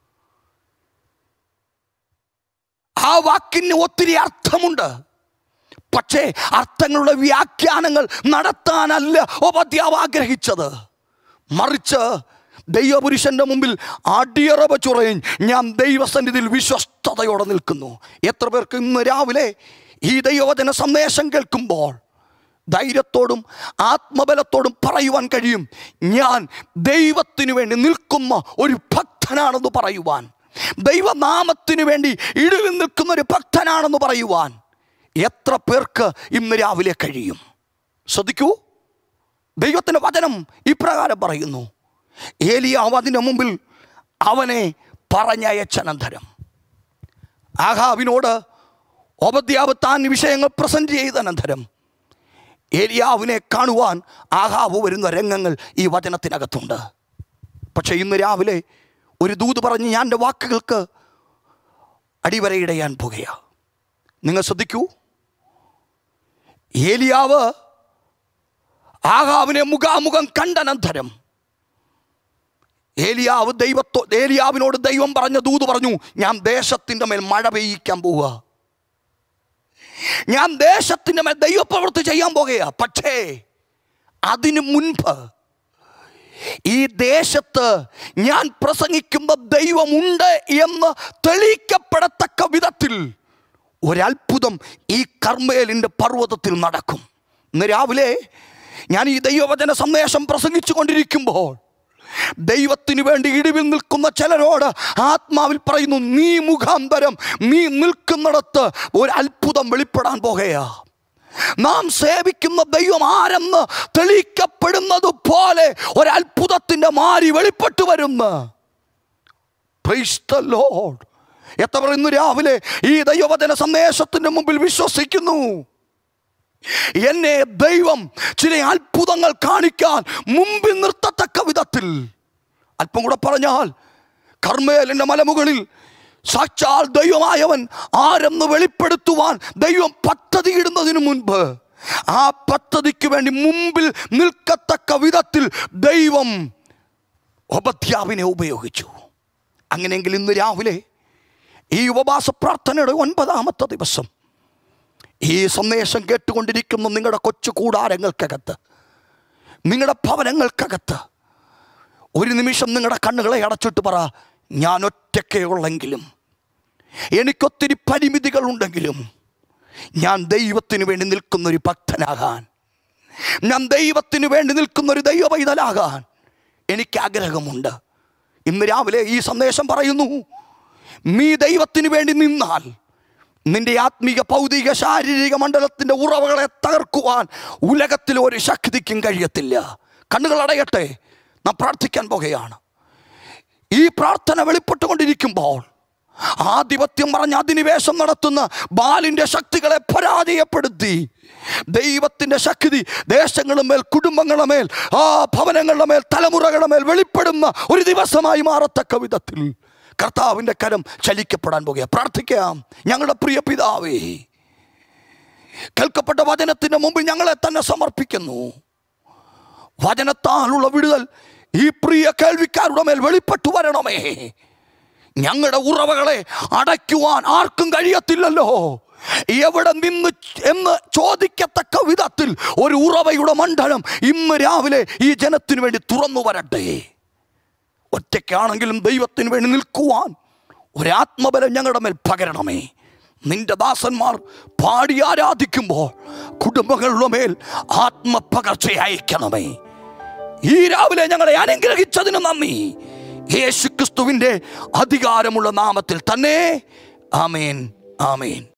ആ വാക്കിന് ഒത്തിരി അർത്ഥമുണ്ട് പക്ഷേ അർത്ഥങ്ങളുടെ വ്യാഖ്യാനങ്ങൾ നടത്താനല്ല ഉപദ്യാവ് ആഗ്രഹിച്ചത് മറിച്ച് ദൈവപുരുഷന്റെ മുമ്പിൽ അടിയറവ ചുറയും ഞാൻ ദൈവസന്നിധിയിൽ വിശ്വസ്തയോടെ നിൽക്കുന്നു എത്ര പേർക്ക് ഇന്ന് രാവിലെ ഈ ദൈവവചന സന്ദേശം കേൾക്കുമ്പോൾ ധൈര്യത്തോടും ആത്മബലത്തോടും പറയുവാൻ കഴിയും ഞാൻ ദൈവത്തിനു വേണ്ടി നിൽക്കുന്ന ഒരു ഭക്തനാണെന്ന് പറയുവാൻ ദൈവനാമത്തിനു വേണ്ടി ഇടിവിൽ നിൽക്കുന്ന ഒരു ഭക്തനാണെന്ന് പറയുവാൻ എത്ര പേർക്ക് ഇന്ന് രാവിലെ കഴിയും ശ്രദ്ധിക്കൂ ദൈവത്തിൻ്റെ വചനം ഇപ്രകാരം പറയുന്നു ഏലിയാവ് അതിൻ്റെ മുമ്പിൽ അവനെ പറഞ്ഞയച്ചനന്തരം ആഹാവിനോട് ഓപദ്യാവ് താൻ വിഷയങ്ങൾ പ്രസന്റ് ചെയ്ത അനന്തരം ഏലിയാവിനെ കാണുവാൻ ആഹാവ് വരുന്ന രംഗങ്ങൾ ഈ വചനത്തിനകത്തുണ്ട് പക്ഷേ ഇന്ന് രാവിലെ ഒരു ദൂത് പറഞ്ഞ് ഞാൻ എൻ്റെ വാക്കുകൾക്ക് അടിവരയിടയാൻ പോകുകയാ നിങ്ങൾ ശ്രദ്ധിക്കൂ ഏലിയാവ് ആഹാവിനെ മുഖാമുഖം കണ്ടനന്തരം ഏലിയാവ് ദൈവത്തോ ഏലിയാവിനോട് ദൈവം പറഞ്ഞ ദൂത് പറഞ്ഞു ഞാൻ ദേശത്തിൻ്റെ മേൽ മഴ പെയ്യിക്കാൻ പോവുക ഞാൻ ദേശത്തിൻ്റെ മേൽ ദൈവപ്രവൃത്തി ചെയ്യാൻ പോകുക പക്ഷേ അതിനു മുൻപ് ഈ ദേശത്ത് ഞാൻ പ്രസംഗിക്കുന്ന ദൈവമുണ്ട് എന്ന് തെളിയിക്കപ്പെടത്തക്ക വിധത്തിൽ ഒരത്ഭുതം ഈ കർമ്മേലിൻ്റെ പർവ്വതത്തിൽ നടക്കും ഇന്ന് രാവിലെ ഞാൻ ഈ ദൈവവചന സന്ദേശം പ്രസംഗിച്ചു കൊണ്ടിരിക്കുമ്പോൾ ദൈവത്തിന് വേണ്ടി ഇടിവിൽ നിൽക്കുന്ന ചിലരോട് ആത്മാവിൽ പറയുന്നു നീ മുഖാന്തരം നീ നിൽക്കുന്നിടത്ത് ഒരു അത്ഭുതം വെളിപ്പെടാൻ പോകുകയാ നാം സേവിക്കുന്ന ദൈവം ആരെന്ന് തെളിയിക്കപ്പെടുന്നത് പോലെ ഒരത്ഭുതത്തിൻ്റെ മാരി വെളിപ്പെട്ടു വരുന്നു Praise the Lord. എത്ര പറയുന്നു രാവിലെ ഈ ദൈവവചന സന്ദേശത്തിന്റെ മുമ്പിൽ വിശ്വസിക്കുന്നു എന്നെ ദൈവം ചില അത്ഭുതങ്ങൾ കാണിക്കാൻ മുമ്പിൽ നിർത്തത്തക്ക വിധത്തിൽ അല്പം കൂടെ പറഞ്ഞാൽ കർമ്മേലിൻ്റെ മലമുകളിൽ സാക്ഷാൽ ദൈവമായവൻ ആരെന്ന് വെളിപ്പെടുത്തുവാൻ ദൈവം പദ്ധതിയിടുന്നതിന് മുൻപ് ആ പദ്ധതിക്ക് വേണ്ടി മുമ്പിൽ നിൽക്കത്തക്ക വിധത്തിൽ ദൈവം ഉപധ്യാവിനെ ഉപയോഗിച്ചു അങ്ങനെയെങ്കിൽ ഇന്ന് രാവിലെ ഈ ഉപവാസ പ്രാർത്ഥനയുടെ ഒൻപതാമത്തെ ദിവസം ഈ സന്ദേശം കേട്ടുകൊണ്ടിരിക്കുന്ന നിങ്ങളുടെ കൊച്ചു കൂടാരങ്ങൾക്കകത്ത് നിങ്ങളുടെ ഭവനങ്ങൾക്കകത്ത് ഒരു നിമിഷം നിങ്ങളുടെ കണ്ണുകളെ അടച്ചിട്ട് പറ ഞാൻ ഒറ്റക്കേ ഉള്ളെങ്കിലും എനിക്കൊത്തിരി പരിമിതികളുണ്ടെങ്കിലും ഞാൻ ദൈവത്തിന് വേണ്ടി നിൽക്കുന്നൊരു ഭക്തനാകാൻ ഞാൻ ദൈവത്തിന് വേണ്ടി നിൽക്കുന്നൊരു ദൈവ പൈതലാകാൻ എനിക്ക് ആഗ്രഹമുണ്ട് ഇന്ന് രാവിലെ ഈ സന്ദേശം പറയുന്നു നീ ദൈവത്തിന് വേണ്ടി നിന്നാൽ നിന്റെ ആത്മീക ഭൗതിക ശാരീരിക മണ്ഡലത്തിൻ്റെ ഉറവകളെ തകർക്കുവാൻ ഉലകത്തിൽ ഒരു ശക്തിക്കും കഴിയത്തില്ല കണ്ണുകൾ അടയട്ടെ നാം പ്രാർത്ഥിക്കാൻ പോകുകയാണ് ഈ പ്രാർത്ഥന വെളിപ്പെട്ടുകൊണ്ടിരിക്കുമ്പോൾ ആധിപത്യം പറഞ്ഞ് അധിനിവേശം നടത്തുന്ന ബാലിൻ്റെ ശക്തികളെ പരാജയപ്പെടുത്തി ദൈവത്തിൻ്റെ ശക്തി ദേശങ്ങളുടെ മേൽ കുടുംബങ്ങളുടെ മേൽ ആ ഭവനങ്ങളുടെ മേൽ തലമുറകളുടെ മേൽ വെളിപ്പെടുന്ന ഒരു ദിവസമായി മാറത്തക്ക വിധത്തിൽ കർത്താവിൻ്റെ കരം ചലിക്കപ്പെടാൻ പോകുക പ്രാർത്ഥിക്കാം ഞങ്ങളുടെ പ്രിയ പിതാവേ കേൾക്കപ്പെട്ട വചനത്തിൻ്റെ മുമ്പിൽ ഞങ്ങളെ തന്നെ സമർപ്പിക്കുന്നു വചനത്താലുള്ള വിടുതൽ ഈ പ്രിയ കേൾവിക്കാരുടെ മേൽ വെളിപ്പെട്ടു വരണമേ ഞങ്ങളുടെ ഉറവകളെ അടയ്ക്കുവാൻ ആർക്കും കഴിയത്തില്ലല്ലോ എവിടെ നിന്ന് എന്ന് ചോദിക്കത്തക്ക വിധത്തിൽ ഒരു ഉറവയുടെ മണ്ഡലം ഇന്ന് രാവിലെ ഈ ജനത്തിനു വേണ്ടി തുറന്നു വരട്ടെ ഒറ്റയ്ക്കാണെങ്കിലും ദൈവത്തിന് വേണ്ടി നിൽക്കുവാൻ ഒരാത്മബലം ഞങ്ങളുടെ മേൽ പകരണമേ നിന്റെ ദാസന്മാർ പാടി ആരാധിക്കുമ്പോൾ കുടുംബങ്ങളുടെ മേൽ ആത്മപകർച്ച അയക്കണമേ ഈ രാവിലെ ഞങ്ങളെ അനുഗ്രഹിച്ചതിന് നന്ദി യേശുക്രിസ്തുവിൻ്റെ അധികാരമുള്ള നാമത്തിൽ തന്നെ ആമേൻ ആമേൻ